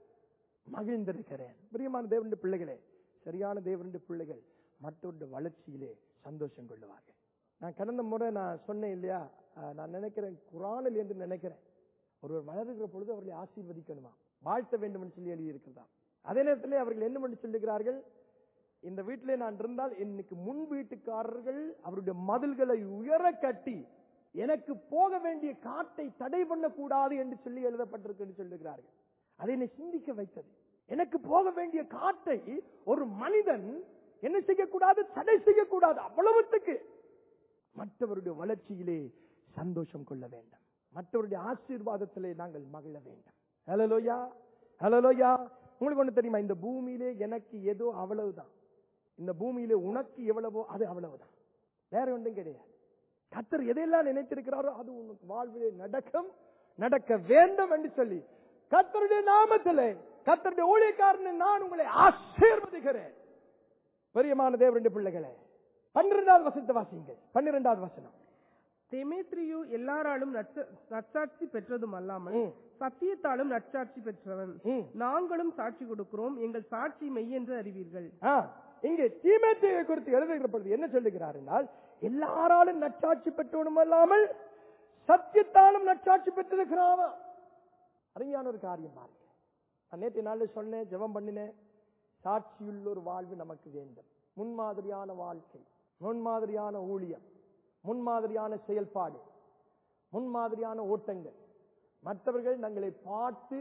மகிழ்ந்திருக்கிறேன் பிரியமான தேவனுடைய பிள்ளைகளே சரியான தேவனுடைய பிள்ளைகள் மற்றொரு வளர்ச்சியிலே சந்தோஷம் கொள்ளுவார்கள் நான் கடந்த முறை நான் சொன்னேன் இல்லையா அஹ், நான் நினைக்கிறேன் குரானில் என்று நினைக்கிறேன் ஒருவர் வளருகிற பொழுது அவர்களை ஆசீர்வதிக்கணுமா வாழ்த்த வேண்டும் என்று சொல்லி எழுதியிருக்கிறதா அதே நேரத்திலே அவர்கள் என்ன பண்ணி சொல்லுகிறார்கள் இந்த வீட்டிலே நான் இருந்தால் இன்னைக்கு முன் வீட்டுக்காரர்கள் அவருடைய மதில்களை உயர கட்டி எனக்கு போக வேண்டிய காட்டை தடை பண்ணக்கூடாது என்று சொல்லி எழுதப்பட்டிருக்கு என்று சொல்லுகிறார்கள் அதை என்னை சிந்திக்க வைத்தது எனக்கு போக வேண்டிய காட்டை ஒரு மனிதன் என்ன செய்யக்கூடாது தடை செய்யக்கூடாது அவ்வளவுத்துக்கு மற்றவருடைய வளர்ச்சியிலே சந்தோஷம் கொள்ள வேண்டும் மற்றவருடைய ஆசீர்வாதத்திலே நாங்கள் மகிழ வேண்டும் ஹலலோயா ஹலலோயா உங்களுக்கு ஒண்ணு தெரியுமா இந்த பூமியிலே எனக்கு ஏதோ அவ்வளவுதான் இந்த பூமியிலே உனக்கு எவ்வளவோ அது அவ்வளவுதான் வேற ஒன்றும் கிடையாது கத்தர் எதையெல்லாம் நினைத்திருக்கிறாரோ அது உனக்கு வாழ்விலே நடக்கும் நடக்க வேண்டும் என்று சொல்லி கத்தருடைய நாமத்திலே கத்தருடைய ஊழியக்காரனை நான் உங்களை ஆசீர்வதிக்கிறேன் பெரியமான தேவருடைய பிள்ளைகளே பன்னிரெண்டாவது வசனத்தை வாசிங்க பன்னிரெண்டாவது வசனம் தெமேத்ரியு எல்லாராலும் நற்ச- நற்சாட்சி பெற்றதும் அல்லாமல் ம். சத்தியத்தாலும் நற்சாட்சி பெற்றவன் ம். நாங்களும் சாட்சி கொடுக்கிறோம் எங்கள் சாட்சி மெய் என்று அறிவீர்கள் ஆ, இங்கே தீமேத்தியை குறித்து எழுதுகிற பொழுது என்ன சொல்லுகிறார் என்றால் எல்லாராலும் நற்சாட்சி பெற்றவனும் அல்லாமல் சத்தியத்தாலும் நற்சாட்சி பெற்றிருக்கிறாவா அருமையான ஒரு காரியம் பாருங்க நான் நேற்று நாளில் சொன்னேன் ஜெபம் பண்ணினேன் சாட்சியுள்ள ஒரு வாழ்வு நமக்கு வேண்டும் முன்மாதிரியான வாழ்க்கை முன்மாதிரியான ஊழியம் முன்மாதிரியான செயல்பாடு முன்மாதிரியான ஓட்டங்கள் மற்றவர்கள் தங்களை பார்த்து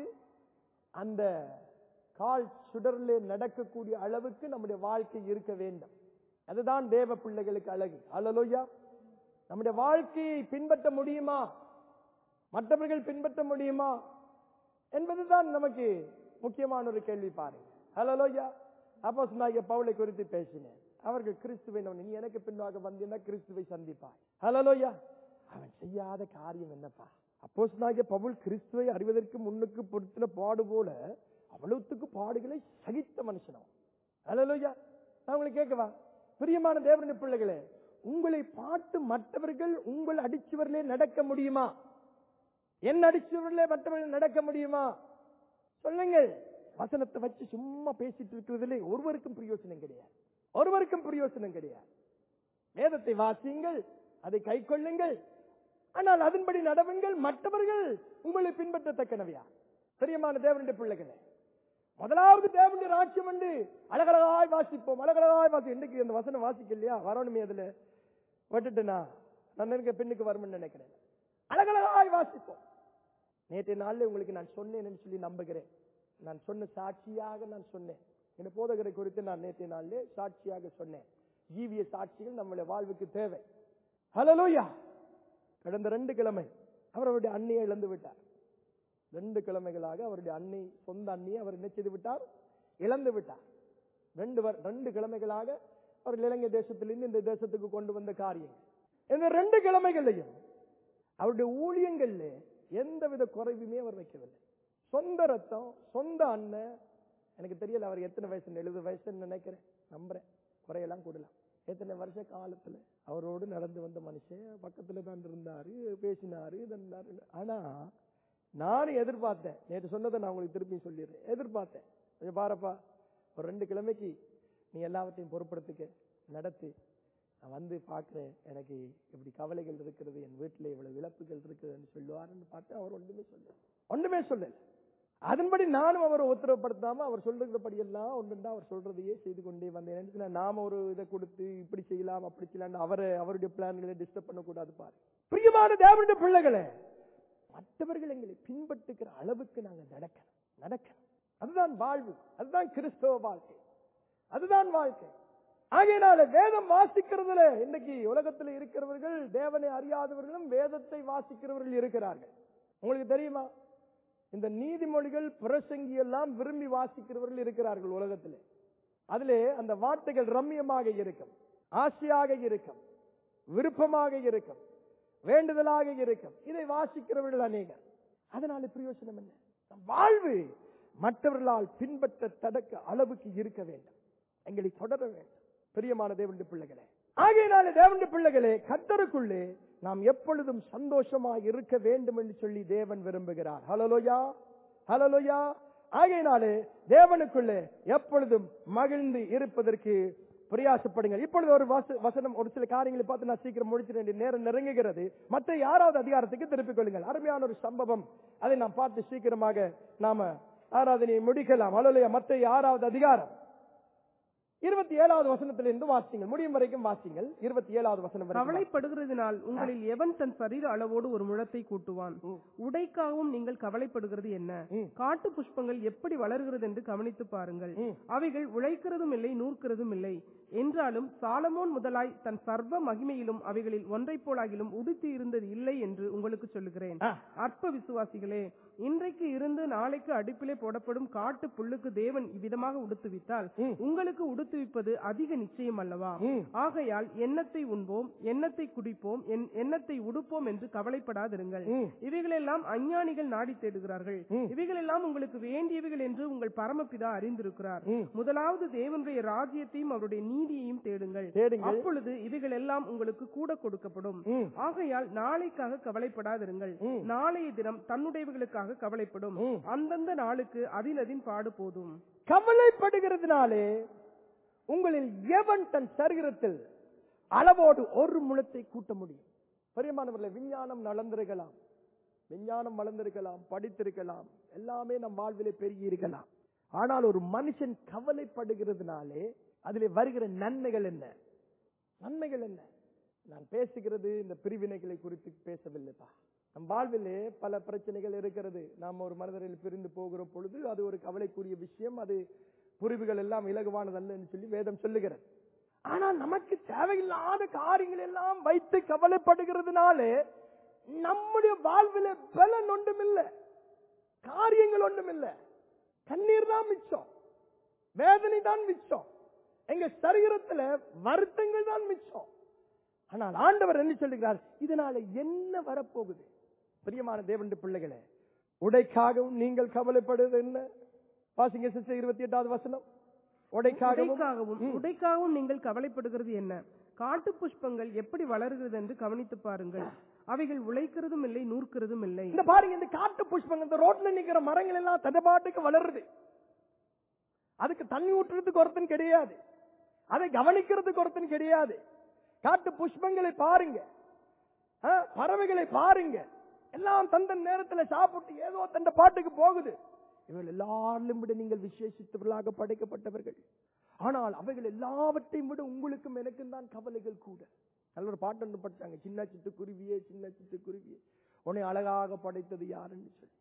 அந்த கால் சுடரிலே நடக்கக்கூடிய அளவுக்கு நம்முடைய வாழ்க்கை இருக்க வேண்டும் அதுதான் தேவ பிள்ளைகளுக்கு அழகு அல்லலோயா நம்முடைய வாழ்க்கையை பின்பற்ற முடியுமா மற்றவர்கள் பின்பற்ற முடியுமா என்பதுதான் நமக்கு முக்கியமான ஒரு கேள்வி பாருங்க ஹலலோயா அப்போ சொன்னாங்க பவுலை குறித்து பேசினேன் அவர்கள் கிறிஸ்துவை நம்பி, நீ எனக்கு பின்னாக வந்தீங்கன்னா கிறிஸ்துவை சந்திப்பாய் ஹலலோயா அவன் செய்யாத காரியம் என்னப்பா அப்போ சொன்னாங்க பவுல் கிறிஸ்துவை அறிவதற்கு முன்னுக்கு பொறுத்தின பாடு போல அவ்வளவுத்துக்கு பாடுகளை சகித்த மனுஷனம் ஹலலோயா நான் உங்களுக்கு கேட்கவா பிரியமான தேவனுடைய பிள்ளைகளே உங்களை பார்த்து மற்றவர்கள் உங்கள் அடிச்சவர்களே நடக்க முடியுமா என் அடிச்சவர்களே மற்றவர்கள் நடக்க முடியுமா சொல்லுங்கள் வசனத்தை வச்சு சும்மா பேசிட்டு இருக்கிறதுல ஒருவருக்கும் பிரயோசனம் கிடையாது ஒருவருக்கும் பிரயோசனம் கிடையாது வேதத்தை வாசியுங்கள் அதை கை கொள்ளுங்கள் ஆனால் அதன்படி நடவுங்கள் மற்றவர்கள் உங்களை பின்பற்றத்தக்கனவையா பிரியமான தேவனுடைய பிள்ளைகளே முதலாவது தேவனுடைய ராட்சியம் என்று அழகழகாய் வாசிப்போம் அழகழகாய் வாசி இன்னைக்கு அந்த வசனம் வாசிக்கலையா வரணுமே அதுல விட்டுட்டுனா நான் இருக்க பெண்ணுக்கு வரும்னு நினைக்கிறேன் அழகழகாய் வாசிப்போம் நேற்றைய நாள்ல உங்களுக்கு நான் சொன்னேன்னு சொல்லி நம்புகிறேன் நான் சொன்ன சாட்சியாக நான் சொன்னேன் என் போதகரை குறித்து நான் நேற்றைய நாளிலே சாட்சியாக சொன்னேன் ஜீவிய சாட்சிகள் நம்முடைய வாழ்வுக்கு தேவை ஹலலூயா கடந்த ரெண்டு கிழமை அவர் அவருடைய அண்ணியை இழந்து விட்டார் ரெண்டு கிழமைகளாக அவருடைய அன்னை சொந்த அண்ணியை அவர் என்ன செய்து விட்டார் இழந்து விட்டார் ரெண்டு வர்- ரெண்டு கிழமைகளாக அவர் இலங்கை தேசத்திலிருந்து இந்த தேசத்துக்கு கொண்டு வந்த காரியம் இந்த ரெண்டு கிழமைகளையும் அவருடைய ஊழியங்கள்ல எந்தவித குறைவுமே அவர் வைக்கவில்லை சொந்த ரத்தம் சொந்த அண்ணன் எனக்கு தெரியல அவர் எத்தனை வயசு எழுபது வயசுன்னு நினைக்கிறேன் நம்புறேன் குறையெல்லாம் கூடலாம் எத்தனை வருஷ காலத்துல அவரோடு நடந்து வந்த மனுஷன் பக்கத்துல தான் இருந்தாரு பேசினாரு இது இருந்தாரு ஆனா நானும் எதிர்பார்த்தேன் நேற்று சொன்னதை நான் உங்களுக்கு திருப்பி சொல்லிடுறேன் எதிர்பார்த்தேன் கொஞ்சம் பாருப்பா ஒரு ரெண்டு கிழமைக்கு நீ எல்லாவற்றையும் பொறுப்படுத்திக்க நடத்து நான் வந்து பார்க்கிறேன் எனக்கு இப்படி கவலைகள் இருக்கிறது என் வீட்டில் இவ்வளவு இழப்புகள் இருக்குதுன்னு சொல்லுவாருன்னு பார்த்து அவர் ஒன்றுமே சொல்லல ஒன்றுமே சொல்லல அதன்படி நானும் அவரை உத்தரவுப்படுத்தாம அவர் சொல்றபடி எல்லாம் ஒன்றுண்டா அவர் சொல்றதையே செய்து கொண்டே வந்தேன் என்ன சொன்னா, நாம ஒரு இதை கொடுத்து இப்படி செய்யலாம் அப்படி செய்யலாம் அவரை அவருடைய பிளான்களை டிஸ்டர்ப் பண்ணக்கூடாது பாரு பிரியமான தேவனுடைய பிள்ளைகளே மற்றவர்கள் எங்களை பின்பற்றுகிற அளவுக்கு நாங்க நடக்கணும் நடக்கணும் அதுதான் வாழ்வு அதுதான் கிறிஸ்தவ வாழ்க்கை அதுதான் வாழ்க்கை ஆகையினால வேதம் வாசிக்கிறதுல இன்னைக்கு உலகத்தில் இருக்கிறவர்கள் தேவனை அறியாதவர்களும் வேதத்தை வாசிக்கிறவர்கள் இருக்கிறார்கள் உங்களுக்கு தெரியுமா இந்த நீதிமொழிகள் பிரசங்கி எல்லாம் விரும்பி வாசிக்கிறவர்கள் இருக்கிறார்கள் உலகத்திலே அதிலே அந்த வார்த்தைகள் ரம்மியமாக இருக்கும் ஆசையாக இருக்கும் விருப்பமாக இருக்கும் வேண்டுதலாக இருக்கும் இதை வாசிக்கிறவர்கள் அநேகர் அதனால பிரயோஜனம் என்ன நம் வாழ்வு மற்றவர்களால் பின்பற்ற தடக்க அளவுக்கு இருக்க வேண்டும் எங்களை தொடர வேண்டும் பிரியமான தேவனுடைய பிள்ளைகளே ஆகையினால தேவனுடைய பிள்ளைகளே கத்தருக்குள்ளே நாம் எப்பொழுதும் சந்தோஷமாய் இருக்க வேண்டும் என்று சொல்லி தேவன் விரும்புகிறார் ஹலலோயா ஹலலோயா ஆகையினாலே தேவனுக்குள்ளே எப்பொழுதும் மகிழ்ந்து இருப்பதற்கு பிரயாசப்படுங்கள் இப்பொழுது ஒரு வச- வசனம் ஒரு சில காரியங்களை பார்த்து நான் சீக்கிரம் முடிச்சிருந்தேன் நேரம் நெருங்குகிறது மற்ற யாராவது அதிகாரத்துக்கு திருப்பிக் கொள்ளுங்கள் அருமையான ஒரு சம்பவம் அதை நாம் பார்த்து சீக்கிரமாக நாம ஆராதனையை முடிக்கலாம் அலுவலையா மற்ற ஆறாவது அதிகாரம் இருபத்தி ஏழாவது வசனத்திலிருந்து வாசிங்கள் முடியும் வரைக்கும் வாசிங்கள் இருபத்தி ஏழாவது வசனம் வரைக்கும் கவலைப்படுகிறதினால் உங்களில் எவன் தன் சரீர அளவோடு ஒரு முழத்தை கூட்டுவான் ம். உடைக்காகவும் நீங்கள் கவலைப்படுகிறது என்ன ம். காட்டு புஷ்பங்கள் எப்படி வளர்கிறது என்று கவனித்து பாருங்கள் ம். அவைகள் உழைக்கிறதும் இல்லை நூற்கிறதும் இல்லை என்றாலும் சாலமோன் முதலாய் தன் சர்வ மகிமையிலும் அவைகளில் ஒன்றைப் போலாகிலும் உடுத்தி இருந்தது இல்லை என்று உங்களுக்கு சொல்லுகிறேன் ஆ. அற்ப விசுவாசிகளே இன்றைக்கு இருந்து நாளைக்கு அடுப்பிலே போடப்படும் காட்டு புல்லுக்கு தேவன் இவ்விதமாக உடுத்துவித்தால் ம். உங்களுக்கு உடுத்துவிப்பது அதிக நிச்சயம் அல்லவா ம். ஆகையால் எண்ணத்தை உண்போம் எண்ணத்தை குடிப்போம் என் எண்ணத்தை உடுப்போம் என்று கவலைப்படாதிருங்கள் ம். இவைகளெல்லாம் அஞ்ஞானிகள் நாடி தேடுகிறார்கள் ம். இவைகளெல்லாம் உங்களுக்கு வேண்டியவைகள் என்று உங்கள் பரமபிதா அறிந்திருக்கிறார் ம். முதலாவது தேவனுடைய ராஜ்யத்தையும் அவருடைய நீதியையும் தேடுங்கள் தேடுங்கள் அப்பொழுது இவைகள் எல்லாம் உங்களுக்கு கூட கொடுக்கப்படும் ம். ஆகையால் நாளைக்காக கவலைப்படாதிருங்கள் ம். நாளைய தினம் தன்னுடையவர்களுக்காக கவலைப்படும் ம். அந்தந்த நாளுக்கு அதினதின் பாடு போதும் கவலைப்படுகிறதுனாலே உங்களில் எவன் தன் சரீரத்தில் அளவோடு ஒரு முழத்தை கூட்ட முடியும் பெரியமானவர்களே விஞ்ஞானம் நலந்திருக்கலாம் விஞ்ஞானம் வளர்ந்திருக்கலாம் படித்திருக்கலாம் எல்லாமே நம் வாழ்விலே பெருகி இருக்கலாம் ஆனால் ஒரு மனுஷன் கவலைப்படுகிறதுனாலே அதிலே வருகிற நன்மைகள் என்ன நன்மைகள் என்ன நான் பேசுகிறது இந்த பிரிவினைகளை குறித்து பேசவில்லைப்பா நம் வாழ்விலே பல பிரச்சனைகள் இருக்கிறது நாம் ஒரு மனிதரில் பிரிந்து போகிற பொழுது அது ஒரு கவலைக்குரிய விஷயம் அது புரிவுகள் எல்லாம் இலகுவானதல்ல என்று சொல்லி வேதம் சொல்லுகிறது ஆனால் நமக்கு தேவையில்லாத காரியங்கள் எல்லாம் வைத்து கவலைப்படுகிறதுனாலே நம்முடைய வாழ்விலே பலன் ஒன்றுமில்லை காரியங்கள் ஒன்றுமில்லை கண்ணீர் தான் மிச்சம் வேதனை தான் மிச்சம் எங்க சரீரத்துல வருத்தங்கள் தான் மிச்சம் ஆனால் ஆண்டவர் என்ன சொல்லுகிறார் இதனால என்ன வரப்போகுது பிரியமான தேவனுடைய பிள்ளைகளே உடைக்காகவும் நீங்கள் கவலைப்படுவது என்ன வாசிங்க சிஸ்டர் இருபத்தி எட்டாவது வசனம் உடைக்காகவும் உடைக்காகவும் ம். உடைக்காகவும் நீங்கள் கவலைப்படுகிறது என்ன காட்டு புஷ்பங்கள் எப்படி வளர்கிறது என்று கவனித்து பாருங்கள் அவைகள் உழைக்கிறதும் இல்லை நூற்கிறதும் இல்லை இந்த பாருங்க இந்த காட்டு புஷ்பங்கள் இந்த ரோட்ல நிக்கிற மரங்கள் எல்லாம் தடபாட்டுக்கு வளருது அதுக்கு தண்ணி ஊற்றுறதுக்கு ஒருத்தன் கிடையாது அதை கவனிக்கிறதுக்கு ஒருத்தன் கிடையாது காட்டு புஷ்பங்களை பாருங்க ஆ, பறவைகளை பாருங்க எல்லாம் தந்த நேரத்துல சாப்பிட்டு ஏதோ தந்த பாட்டுக்கு போகுது இவர்கள் எல்லாரிலும் விட நீங்கள் விசேஷித்தவர்களாக படைக்கப்பட்டவர்கள் ஆனால் அவைகள் எல்லாவற்றையும் விட உங்களுக்கும் எனக்கும் தான் கவலைகள் கூட நல்ல ஒரு பாட்டு ஒன்று படிச்சாங்க சின்ன சிட்டு குருவியே சின்ன சிட்டு குருவியே உன்னை அழகாக படைத்தது யாருன்னு சொல்லி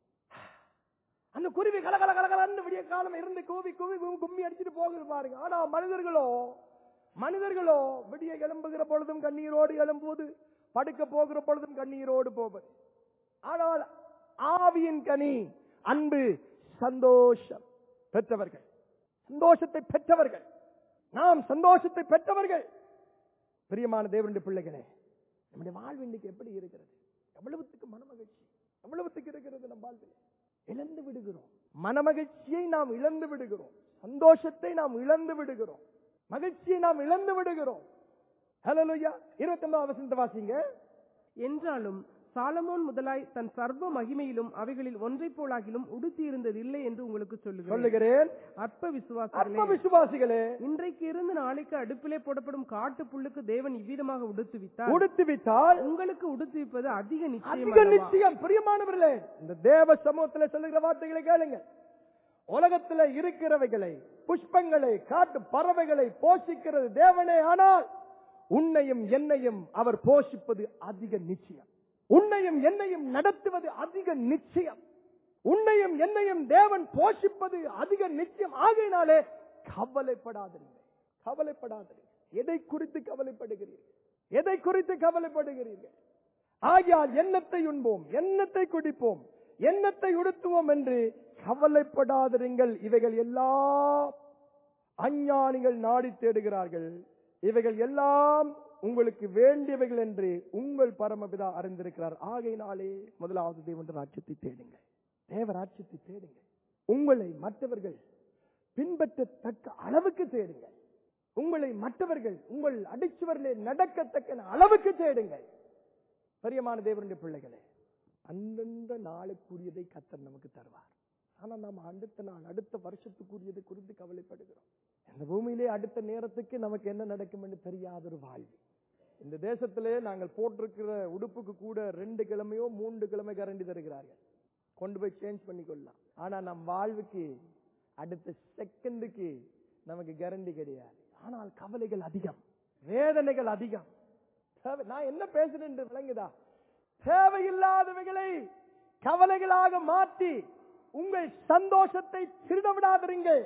அந்த குருவி கலகல கலகலன்னு விடிய காலம் இருந்து கூவி கூவி கூவி கும்மி அடிச்சிட்டு போகுது பாருங்க ஆனா மனிதர்களோ மனிதர்களோ விடிய எழும்புகிற பொழுதும் கண்ணீரோடு எழும்புவது படுக்க போகிற பொழுதும் கண்ணீரோடு போவது ஆனால் ஆவியின் கனி அன்பு சந்தோஷம் பெற்றவர்கள் சந்தோஷத்தை பெற்றவர்கள் நாம் சந்தோஷத்தை பெற்றவர்கள் பிரியமான தேவனுடைய பிள்ளைகளே நம்முடைய வாழ்வு இன்னைக்கு எப்படி இருக்கிறது எவ்வளவுத்துக்கு மனமகிழ்ச்சி எவ்வளவுத்துக்கு இருக்கிறது நம் வாழ்வில் இழந்து விடுகிறோம் மனமகிழ்ச்சியை நாம் இழந்து விடுகிறோம் சந்தோஷத்தை நாம் இழந்து விடுகிறோம் மகிழ்ச்சியை நாம் இழந்து விடுகிறோம் ஹலோயா இருபத்தி ஒன்பதாவது வசனத்தை வாசிங்க என்றாலும் சாலமோன் முதலாய் தன் சர்வ மகிமையிலும் அவைகளில் ஒன்றைப் போலாகிலும் உடுத்தி இருந்தது இல்லை என்று உங்களுக்கு சொல்லுகிறேன் சொல்லுகிறேன் அற்ப அற்ப விசுவாசங்களே விசுவாசிகளே இன்றைக்கு இருந்து நாளைக்கு அடுப்பிலே போடப்படும் காட்டு புல்லுக்கு தேவன் இவ்விதமாக உடுத்துவித்தார் உடுத்து விட்டால் உங்களுக்கு உடுத்துவிப்பது அதிக நிச்சயம் அதிக அல்லவா? நிச்சயம் பிரியமானவர்களே இந்த தேவ சமூகத்துல சொல்லுகிற வார்த்தைகளை கேளுங்க உலகத்துல இருக்கிறவைகளை புஷ்பங்களை காட்டு பறவைகளை போஷிக்கிறது தேவனே ஆனால் உன்னையும் என்னையும் அவர் போஷிப்பது அதிக நிச்சயம் உன்னையும் என்னையும் நடத்துவது அதிக நிச்சயம் உன்னையும் என்னையும் தேவன் போஷிப்பது அதிக நிச்சயம் ஆகையினாலே கவலைப்படாதீர்கள் கவலைப்படாதீர்கள் எதை குறித்து கவலைப்படுகிறீர்கள் எதை குறித்து கவலைப்படுகிறீர்கள் ஆகையால் எண்ணத்தை உண்போம் எண்ணத்தை குடிப்போம் எண்ணத்தை உடுத்துவோம் என்று கவலைப்படாதிருங்கள் இவைகள் எல்லாம் அஞ்ஞானிகள் நாடி தேடுகிறார்கள் இவைகள் எல்லாம் உங்களுக்கு வேண்டியவைகள் என்று உங்கள் பரமபிதா அறிந்திருக்கிறார் ஆகையினாலே முதலாவது தேவன் ராஜ்யத்தை தேடுங்கள் தேவ ராஜ்யத்தை தேடுங்கள் உங்களை மற்றவர்கள் பின்பற்றத்தக்க அளவுக்கு தேடுங்கள் உங்களை மற்றவர்கள் உங்கள் அடிச்சுவர்களே நடக்கத்தக்க அளவுக்கு தேடுங்கள் பிரியமான தேவனுடைய பிள்ளைகளே அந்தந்த நாளுக்குரியதை கத்தர் நமக்கு தருவார் ஆனா நாம் அடுத்த நாள் அடுத்த வருஷத்துக்குரியதை குறித்து கவலைப்படுகிறோம் இந்த பூமியிலே அடுத்த நேரத்துக்கு நமக்கு என்ன நடக்கும் என்று தெரியாத ஒரு வாழ்வு இந்த தேசத்திலே நாங்கள் போட்டிருக்கிற உடுப்புக்கு கூட ரெண்டு கிழமையோ மூன்று கிழமை கரண்டி தருகிறார்கள் கொண்டு போய் சேஞ்ச் பண்ணிக்கொள்ளலாம் ஆனா நம் வாழ்வுக்கு அடுத்த செகண்டுக்கு நமக்கு கேரண்டி கிடையாது ஆனால் கவலைகள் அதிகம் வேதனைகள் அதிகம் தேவை- நான் என்ன பேசுறேன் என்று விளங்குதா தேவையில்லாதவைகளை கவலைகளாக மாற்றி உங்கள் சந்தோஷத்தை திருட விடாதிருங்கள்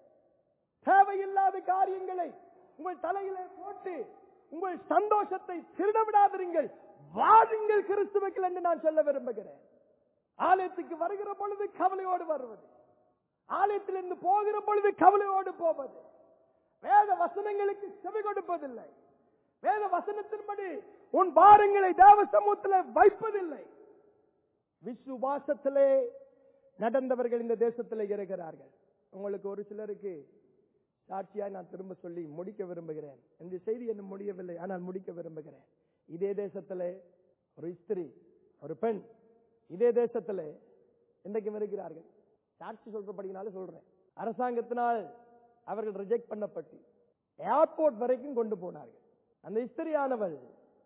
தேவையில்லாத காரியங்களை உங்கள் தலையிலே போட்டு உங்கள் சந்தோஷத்தை திருட விடாதிருங்கள் வாருங்கள் கிறிஸ்துவுக்கள் என்று நான் சொல்ல விரும்புகிறேன் ஆலயத்துக்கு வருகிற பொழுது கவலையோடு வருவது ஆலயத்திலிருந்து போகிற பொழுது கவலையோடு போவது வேத வசனங்களுக்கு செவி கொடுப்பதில்லை வேத வசனத்தின்படி உன் பாரங்களை தேவ சமூகத்தில் வைப்பதில்லை விசுவாசத்திலே நடந்தவர்கள் இந்த தேசத்தில் இருக்கிறார்கள் உங்களுக்கு ஒரு சிலருக்கு சாட்சியாய் நான் திரும்ப சொல்லி முடிக்க விரும்புகிறேன் இந்த செய்தி என்ன முடியவில்லை ஆனால் முடிக்க விரும்புகிறேன் இதே தேசத்திலே ஒரு ஸ்திரீ ஒரு பெண் இதே தேசத்திலே இன்றைக்கும் இருக்கிறார்கள் சாட்சி சொல்றபடினால சொல்றேன் அரசாங்கத்தினால் அவர்கள் ரிஜெக்ட் பண்ணப்பட்டு ஏர்போர்ட் வரைக்கும் கொண்டு போனார்கள் அந்த ஸ்திரியானவள்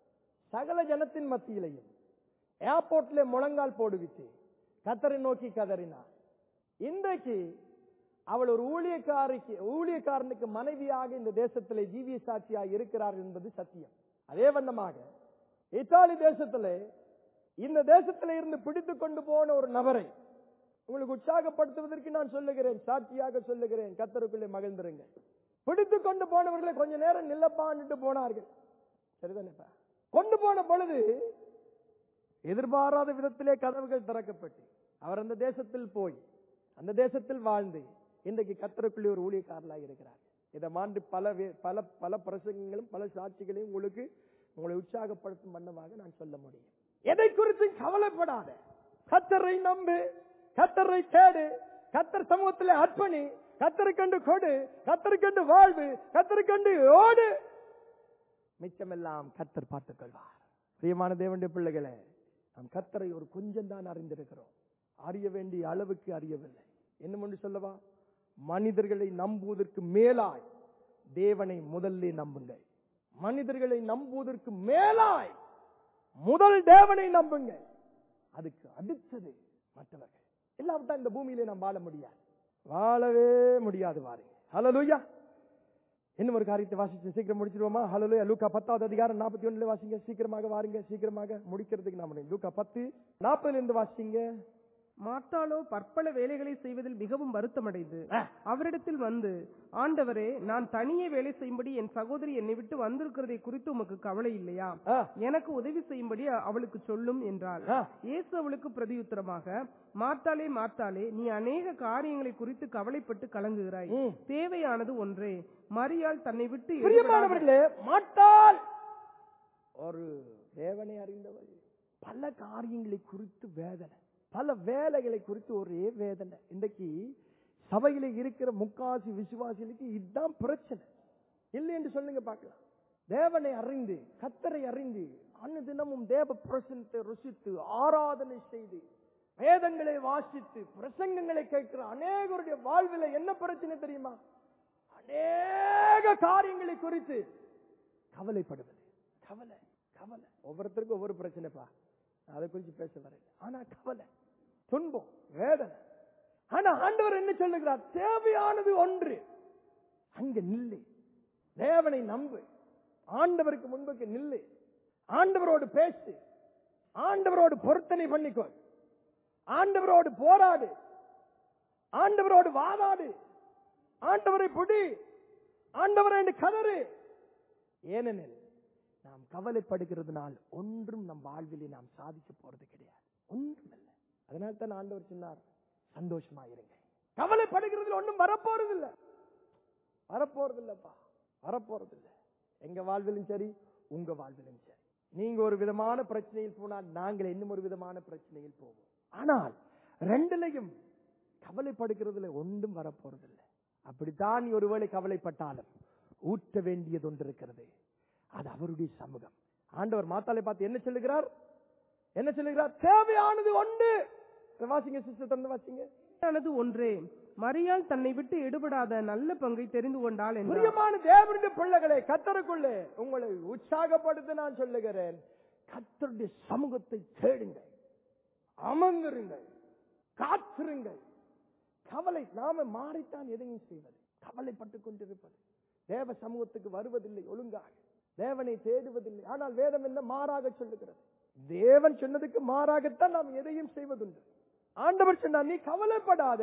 சகல ஜனத்தின் மத்தியிலையும் ஏர்போர்ட்ல முழங்கால் போடுவிச்சு கத்தரை நோக்கி கதறினார் இன்றைக்கு அவள் ஒரு ஊழியக்காரிக்கு ஊழியக்காரனுக்கு மனைவியாக இந்த தேசத்திலே ஜீவிய சாட்சியாக இருக்கிறார் என்பது சத்தியம் அதே வண்ணமாக இத்தாலி தேசத்திலே இந்த தேசத்திலே இருந்து பிடித்து கொண்டு போன ஒரு நபரை உங்களுக்கு உற்சாகப்படுத்துவதற்கு நான் சொல்லுகிறேன் சாட்சியாக சொல்லுகிறேன் கத்தருக்குள்ளே மகிழ்ந்துருங்க பிடித்து கொண்டு போனவர்களை கொஞ்ச நேரம் நில்லப்பான்ட்டு போனார்கள் சரிதானேப்பா கொண்டு போன பொழுது எதிர்பாராத விதத்திலே கதவுகள் திறக்கப்பட்டு அவர் அந்த தேசத்தில் போய் அந்த தேசத்தில் வாழ்ந்து இன்றைக்கு கத்தருக்குள்ளே ஒரு ஊழியக்காரலாக இருக்கிறார் இதை மாண்டு பல வே- பல பல பிரசங்கங்களும் பல சாட்சிகளையும் உங்களுக்கு உங்களை உற்சாகப்படுத்தும் வண்ணமாக நான் சொல்ல முடியும் எதை குறித்து கவலைப்படாத கத்தரை நம்பு கத்தரை தேடு கத்தர் சமூகத்திலே அர்ப்பணி கத்தரை கண்டு கொடு கத்தரை கண்டு வாழ்வு கத்தரை கண்டு ஓடு மிச்சமெல்லாம் கத்தர் பார்த்துக் கொள்வார் பிரியமான தேவனுடைய பிள்ளைகளே நாம் கத்தரை ஒரு கொஞ்சம் தான் அறிந்திருக்கிறோம் அறிய வேண்டிய அளவுக்கு அறியவில்லை என்ன ஒன்று சொல்லவா மனிதர்களை நம்புவதற்கு மேலாய் தேவனை முதல்ல நம்புங்கள் மனிதர்களை நம்புவதற்கு மேலாய் முதல் தேவனை நம்புங்க அதுக்கு அடுத்தது மற்றவர்கள் இல்லாவிட்டா இந்த பூமியிலே நாம் வாழ முடியாது வாழவே முடியாது வாருங்க ஹalleluya இன்னும் ஒரு காரியத்தை வாசிச்சு சீக்கிரம் முடிச்சிருவோமா ஹalleluya லூக்கா பத்தாவது அதிகாரம் நாற்பத்தி ஒண்ணுல வாசிங்க சீக்கிரமாக வாருங்க சீக்கிரமாக முடிக்கிறதுக்கு நாம லூக்கா பத்து நாற்பதுல இருந்து வாசிங்க மார்த்தாளோ பற்பல வேலைகளை செய்வதில் மிகவும் வருத்தமடைந்து ஆ. அவரிடத்தில் வந்து ஆண்டவரே நான் தனியே வேலை செய்யும்படி என் சகோதரி என்னை விட்டு வந்திருக்கிறதை குறித்து உமக்கு கவலை இல்லையா ஆ, எனக்கு உதவி செய்யும்படி அவளுக்கு சொல்லும் என்றாள் ஆ. இயேசு அவளுக்கு பிரதியுத்தரமாக மார்த்தாளே மார்த்தாளே நீ அநேக காரியங்களை குறித்து கவலைப்பட்டு கலங்குகிறாய் ம். தேவையானது ஒன்றே மரியாள் தன்னை விட்டு எடுபடாத- பிரியமானவர்களே மாட்டால் ஒரு தேவனை அறிந்தவர் பல காரியங்களை குறித்து வேதனை பல வேலைகளை குறித்து ஒரே வேதனை இன்றைக்கு சபையில இருக்கிற முக்காசி விசுவாசிகளுக்கு இதுதான் பிரச்சனை இல்லை என்று சொல்லுங்க பார்க்கலாம் தேவனை அறிந்து கத்தரை அறிந்து அன்னு தினமும் தேவ பிரசனத்தை ருசித்து ஆராதனை செய்து வேதங்களை வாசித்து பிரசங்கங்களை கேட்கிற அநேகருடைய வாழ்வில் என்ன பிரச்சனை தெரியுமா அநேக காரியங்களை குறித்து கவலைப்படுவது கவலை கவலை ஒவ்வொருத்தருக்கும் ஒவ்வொரு பிரச்சனைப்பா நான் அதை குறித்து பேச வரேன் ஆனா கவலை துன்பம் வேதனை ஆனா ஆண்டவர் என்ன சொல்லுகிறார் தேவையானது ஒன்று அங்க நில்லு தேவனை நம்பு ஆண்டவருக்கு முன்புக்கு நில்லு ஆண்டவரோடு பேசு ஆண்டவரோடு பொருத்தனை பண்ணிக்கோ ஆண்டவரோடு போராடு ஆண்டவரோடு வாதாடு ஆண்டவரை புடி ஆண்டவரை என்று கதறு ஏனெனில் நாம் கவலைப்படுகிறதுனால் ஒன்றும் நம் வாழ்விலே நாம் சாதிக்க போறது கிடையாது ஒன்றும் இல்லை அதனால தான் ஆண்டவர் சொன்னார் சந்தோஷமா இருங்க கவலைப்படுகிறதுல ஒன்றும் வரப்போறது இல்ல வரப்போறது இல்லப்பா வரப்போறது இல்ல எங்க வாழ்விலும் சரி உங்க வாழ்விலும் சரி நீங்க ஒரு விதமான பிரச்சனையில் போனால் நாங்கள் இன்னும் ஒரு விதமான பிரச்சனையில் போவோம் ஆனால் ரெண்டுலையும் கவலைப்படுகிறதுல ஒன்றும் வரப்போறதில்லை அப்படித்தான் நீ ஒருவேளை கவலைப்பட்டாலும் ஊற்ற வேண்டியது ஒன்று இருக்கிறது அது அவருடைய சமூகம் ஆண்டவர் மாத்தாலை பார்த்து என்ன சொல்லுகிறார் என்ன சொல்லுகிறார் தேவையானது ஒன்று வாசிங்க சிஸ்டர் தந்து வாசிங்க ஆனது ஒன்றே மரியாள் தன்னை விட்டு எடுபடாத நல்ல பங்கை தெரிந்து கொண்டாள் என்றார் பிரியமான தேவனுடைய பிள்ளைகளே கத்தருக்குள்ளே உங்களை உற்சாகப்படுத்த நான் சொல்லுகிறேன் கத்தருடைய சமூகத்தை தேடுங்கள் அமர்ந்திருங்கள் காத்திருங்கள் கவலை நாம மாறித்தான் எதையும் செய்வது கவலைப்பட்டுக் கொண்டிருப்பது தேவ சமூகத்துக்கு வருவதில்லை ஒழுங்காக தேவனை தேடுவதில்லை ஆனால் வேதம் என்ன மாறாக சொல்லுகிறது தேவன் சொன்னதுக்கு மாறாகத்தான் நாம் எதையும் செய்வதுண்டு ஆண்டவர் சொன்னார் நீ கவலைப்படாத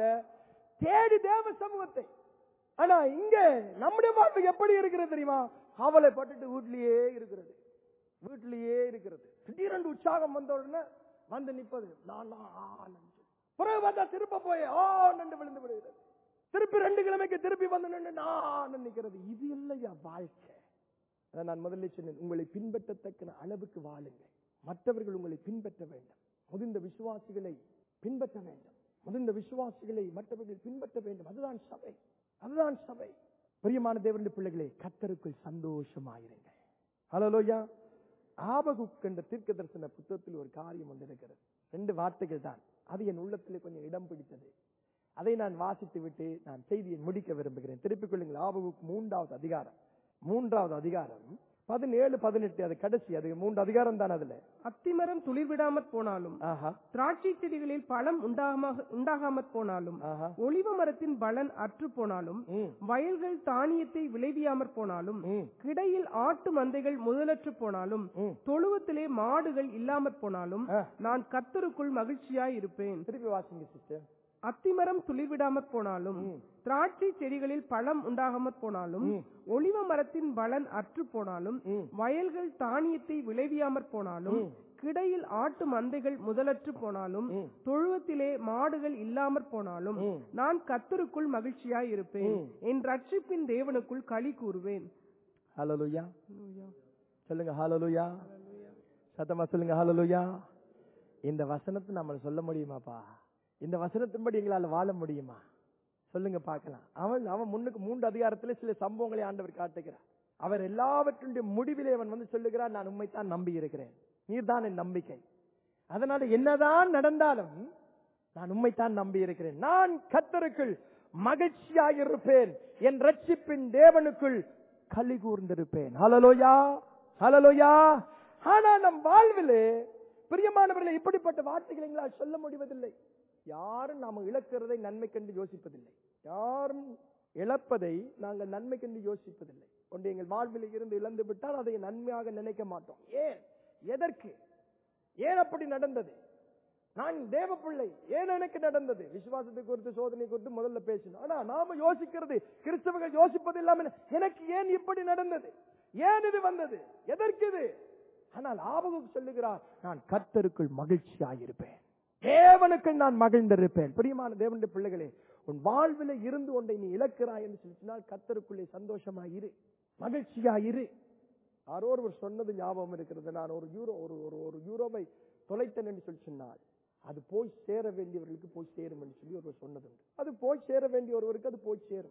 தேடி தேவ சமூகத்தை ஆனா இங்க நம்முடைய வாழ்க்கை எப்படி இருக்கிறது தெரியுமா கவலைப்பட்டுட்டு வீட்லயே இருக்கிறது வீட்லயே இருக்கிறது திடீரென்று உற்சாகம் வந்த உடனே வந்து நிப்பது நான் நான் ஆனந்து. பிறகு பார்த்தா திருப்ப போய் ஆ நண்டு விழுந்து விடுகிறது திருப்பி ரெண்டு கிழமைக்கு திருப்பி வந்து நின்று நான் நிக்கிறது இது இல்லையா வாழ்க்கை அதை நான் முதல்ல சொன்னேன் உங்களை பின்பற்றத்தக்க அளவுக்கு வாழுங்கள் மற்றவர்கள் உங்களை பின்பற்ற வேண்டும் முதிர்ந்த விசுவாசிகளை பின்பற்ற வேண்டும் முதிர்ந்த விசுவாசிகளை மற்றவர்கள் பின்பற்ற வேண்டும் அதுதான் சபை அதுதான் சபை பிரியமான தேவனுடைய பிள்ளைகளே கத்தருக்குள் சந்தோஷமாயிருங்க ஹலோலோயா ஆபகுக் என்ற தீர்க்க தரிசன புத்தகத்தில் ஒரு காரியம் ஒன்று இருக்கிறது ரெண்டு வார்த்தைகள் தான் அது என் உள்ளத்திலே கொஞ்சம் இடம் பிடித்தது அதை நான் வாசித்து விட்டு நான் செய்தியை முடிக்க விரும்புகிறேன் திருப்பிக் கொள்ளுங்கள் ஆபகுக் மூன்றாவது அதிகாரம் மூன்றாவது அதிகாரம் பதினேழு பதினெட்டு அது கடைசி அது மூன்று அதிகாரம் தான் அதுல அத்திமரம் துளிர்விடாமற் போனாலும் ஆஹா திராட்சை செடிகளில் பழம் உண்டாகாம உண்டாகாமற் போனாலும் ஆஹா ஒளிவ மரத்தின் பலன் அற்று போனாலும் ம் வயல்கள் தானியத்தை விளைவியாமற் போனாலும் ம் கிடையில் ஆட்டு மந்தைகள் முதலற்று போனாலும் ம் தொழுவத்திலே மாடுகள் இல்லாமற் போனாலும் ஆ. நான் கத்தருக்குள் மகிழ்ச்சியாய் இருப்பேன் திருப்பி வாசிங்க சிஸ்டர் அத்திமரம் துளிர்விடாமற் போனாலும் ம். திராட்சை செடிகளில் பழம் உண்டாகாமற் போனாலும் ம். ஒளிவ மரத்தின் பலன் அற்று போனாலும் ம். வயல்கள் தானியத்தை விளைவியாமற் போனாலும் ம். கிடையில் ஆட்டு மந்தைகள் முதலற்று போனாலும் ம். தொழுவத்திலே மாடுகள் இல்லாமற் போனாலும் ம். நான் கத்தருக்குள் மகிழ்ச்சியாய் இருப்பேன் ம். என் ரட்சிப்பின் தேவனுக்குள் களி கூறுவேன் ஹalleluya சொல்லுங்க ஹalleluya சத்தமா சொல்லுங்க ஹalleluya இந்த வசனத்தை நம்ம சொல்ல முடியுமாப்பா இந்த வசனத்தின்படி எங்களால வாழ முடியுமா சொல்லுங்க பார்க்கலாம் அவன் அவன் முன்னுக்கு மூன்று அதிகாரத்துல சில சம்பவங்களை ஆண்டவர் காட்டுகிறார் அவர் எல்லாவற்றுடைய முடிவிலே அவன் வந்து சொல்லுகிறார் நான் உண்மைத்தான் நம்பி இருக்கிறேன் நீர்தான் என் நம்பிக்கை அதனால என்னதான் நடந்தாலும் நான் உண்மைத்தான் நம்பி இருக்கிறேன் நான் கத்தருக்குள் மகிழ்ச்சியாயிருப்பேன் என் ரட்சிப்பின் தேவனுக்குள் களி கூர்ந்திருப்பேன் ஹலலோயா ஹலலோயா ஆனா நம் வாழ்விலே பிரியமானவர்களை இப்படிப்பட்ட வார்த்தைகளை எங்களால் சொல்ல முடிவதில்லை யாரும் நாம இழக்கிறதை நன்மை கண்டு யோசிப்பதில்லை யாரும் இழப்பதை நாங்கள் நன்மை கண்டு யோசிப்பதில்லை ஒன்று எங்கள் வாழ்வில் இருந்து இழந்து விட்டால் அதை நன்மையாக நினைக்க மாட்டோம் ஏன் எதற்கு ஏன் அப்படி நடந்தது நான் தேவ பிள்ளை ஏன் எனக்கு நடந்தது விசுவாசத்தை குறித்து சோதனை குறித்து முதல்ல பேசணும் ஆனா நாம யோசிக்கிறது கிறிஸ்தவர்கள் யோசிப்பது இல்லாம எனக்கு ஏன் இப்படி நடந்தது ஏன் இது வந்தது எதற்கு இது ஆனால் ஆபகம் சொல்லுகிறார் நான் கர்த்தருக்குள் மகிழ்ச்சியாயிருப்பேன் தேவனுக்குள் நான் மகிழ்ந்திருப்பேன் பிரியமான தேவனுடைய பிள்ளைகளே உன் வாழ்வில இருந்து ஒன்றை நீ இழக்கிறாய் என்று சொல்லினால் கர்த்தருக்குள்ளே சந்தோஷமாயிரு மகிழ்ச்சியாயிரு யாரோ ஒருவர் சொன்னது ஞாபகம் இருக்கிறது நான் ஒரு யூரோ ஒரு ஒரு ஒரு யூரோவை தொலைத்தேன் என்று சொல்லி சொன்னால் அது போய் சேர வேண்டியவர்களுக்கு போய் சேரும் என்று சொல்லி ஒருவர் சொன்னதுண்டு அது போய் சேர வேண்டிய ஒருவருக்கு அது போய் சேரும்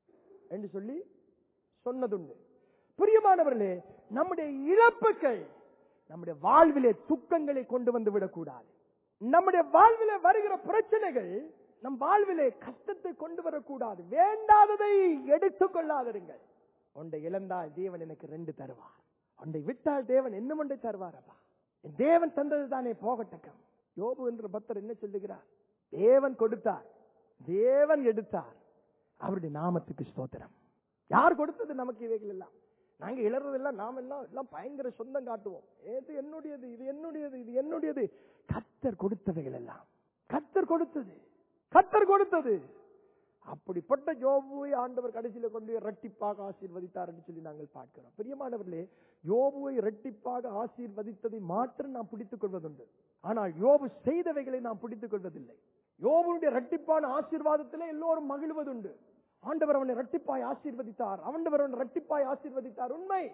என்று சொல்லி சொன்னதுண்டு பிரியமானவர்களே நம்முடைய இழப்புகள் நம்முடைய வாழ்விலே துக்கங்களை கொண்டு வந்து விடக்கூடாது நம்முடைய வாழ்விலே வருகிற பிரச்சனைகள் நம் வாழ்விலே கஷ்டத்தை கொண்டு வரக்கூடாது வேண்டாததை எடுத்துக் கொள்ளாதிருங்கள் ஒன்றை இழந்தால் தேவன் எனக்கு ரெண்டு தருவார் ஒன்றை விட்டால் தேவன் என்ன ஒன்றை தருவாரப்பா என் தேவன் தந்தது தானே போகட்டக்கம் யோபு என்ற பக்தர் என்ன சொல்லுகிறார் தேவன் கொடுத்தார் தேவன் எடுத்தார் அவருடைய நாமத்துக்கு ஸ்தோத்திரம் யார் கொடுத்தது நமக்கு இவைகள் எல்லாம் நாங்க இளறதெல்லாம் நாம எல்லாம் எல்லாம் பயங்கர சொந்தம் காட்டுவோம் இது என்னுடையது இது என்னுடையது இது என்னுடையது கத்தர் கொடுத்தவைகள் எல்லாம் கத்தர் கொடுத்தது கத்தர் கொடுத்தது அப்படிப்பட்ட யோபுவை ஆண்டவர் கடைசியில கொண்டு போய் இரட்டிப்பாக ஆசீர்வதித்தார் என்று சொல்லி நாங்கள் பார்க்கிறோம் பிரியமானவர்களே யோபுவை இரட்டிப்பாக ஆசீர்வதித்ததை மாற்றம் நாம் பிடித்துக் கொள்வதுண்டு ஆனால் யோபு செய்தவைகளை நாம் பிடித்துக் கொள்வதில்லை யோபுடைய இரட்டிப்பான ஆசீர்வாதத்திலே எல்லோரும் மகிழ்வதுண்டு ஆண்டவர் அவனை இரட்டிப்பாய் ஆசீர்வதித்தார் ஆண்டவர் அவனை இரட்டிப்பாய் ஆசீர்வதித்தார் உண்மை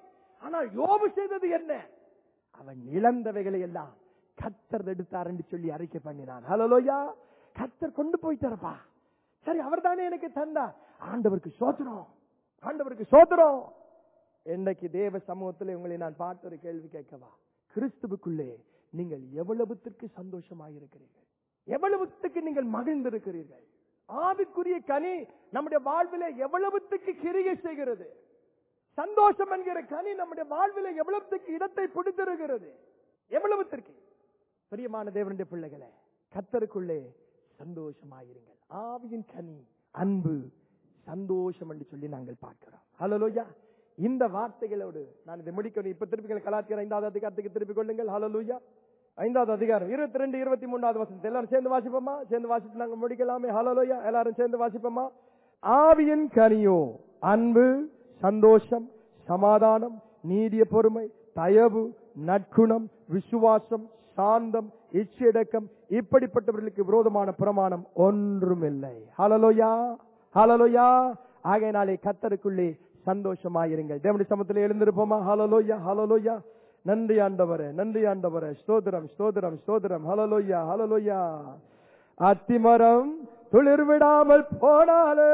ஆனால் யோபு செய்தது என்ன அவன் இழந்தவைகளை எல்லாம் கத்தர் எடுத்தார் என்று சொல்லி அறிக்கை பண்ணினான் ஹலோயா கத்தர் கொண்டு போயிட்டாரப்பா சரி அவர் தானே எனக்கு தந்தார் ஆண்டவருக்கு சோத்திரம் ஆண்டவருக்கு சோத்திரம் என்னைக்கு தேவ சமூகத்தில் உங்களை நான் பார்த்து ஒரு கேள்வி கேட்கவா கிறிஸ்துவுக்குள்ளே நீங்கள் எவ்வளவுத்திற்கு சந்தோஷமாயிருக்கிறீர்கள் எவ்வளவுத்துக்கு நீங்கள் மகிழ்ந்திருக்கிறீர்கள் ஆவிக்குரிய கனி நம்முடைய வாழ்விலே எவ்வளவுத்துக்கு கிரியை செய்கிறது சந்தோஷம் என்கிற கனி நம்முடைய வாழ்விலே எவ்வளவுத்துக்கு இடத்தை பிடித்திருக்கிறது எவ்வளவுத்திற்கு பிரியமான தேவனுடைய பிள்ளைகளே கத்தருக்குள்ளே சந்தோஷமாயிருங்கள் ஆவியின் கனி அன்பு சந்தோஷம் என்று சொல்லி நாங்கள் பார்க்கிறோம் ஹலோயா இந்த வார்த்தைகளோடு நான் இதை முடிக்கணும் இப்ப திருப்பி கலாச்சார ஐந்தாவது அதிகாரத்துக்கு திருப்பிக் கொள்ளுங்கள் ஹலோயா ஐந்தாவது அதிகாரம் இருபத்தி ரெண்டு இருபத்தி மூணாவது வசனத்தை எல்லாரும் சேர்ந்து வாசிப்போமா சேர்ந்து வாசித்து நாங்க முடிக்கலாமே ஹலோயா எல்லாரும் சேர்ந்து வாசிப்போமா ஆவியின் கனியோ அன்பு சந்தோஷம் சமாதானம் நீடிய பொறுமை தயவு நற்குணம் விசுவாசம் சாந்தம் இச்சையடக்கம் இப்படிப்பட்டவர்களுக்கு விரோதமான பிரமாணம் ஒன்றுமில்லை ஹலலோயா ஹலலோயா ஆகையினாலே கத்தருக்குள்ளே சந்தோஷமாயிருங்கள் தேவனுடைய சமத்தில் எழுந்திருப்போமா ஹலலோயா ஹலலோயா நன்றி ஆண்டவரே நன்றி ஆண்டவரே ஸ்தோத்திரம் ஸ்தோத்திரம் ஸ்தோத்திரம் ஹலலோயா ஹலலோயா அத்திமரம் துளிர் விடாமல் போனாலே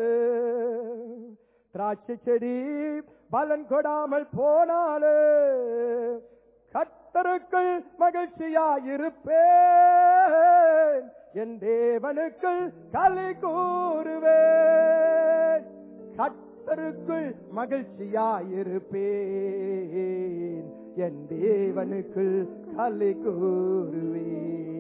திராட்சை செடி பலன் கொடாமல் போனாலே கத்தருக்குள் மகிழ்ச்சியாயிருப்பேன் என் தேவனுக்குள் கலை கூறுவேன் கத்தருக்குள் மகிழ்ச்சியாயிருப்பேன் என் தேவனுக்குள் கலை கூறுவேன்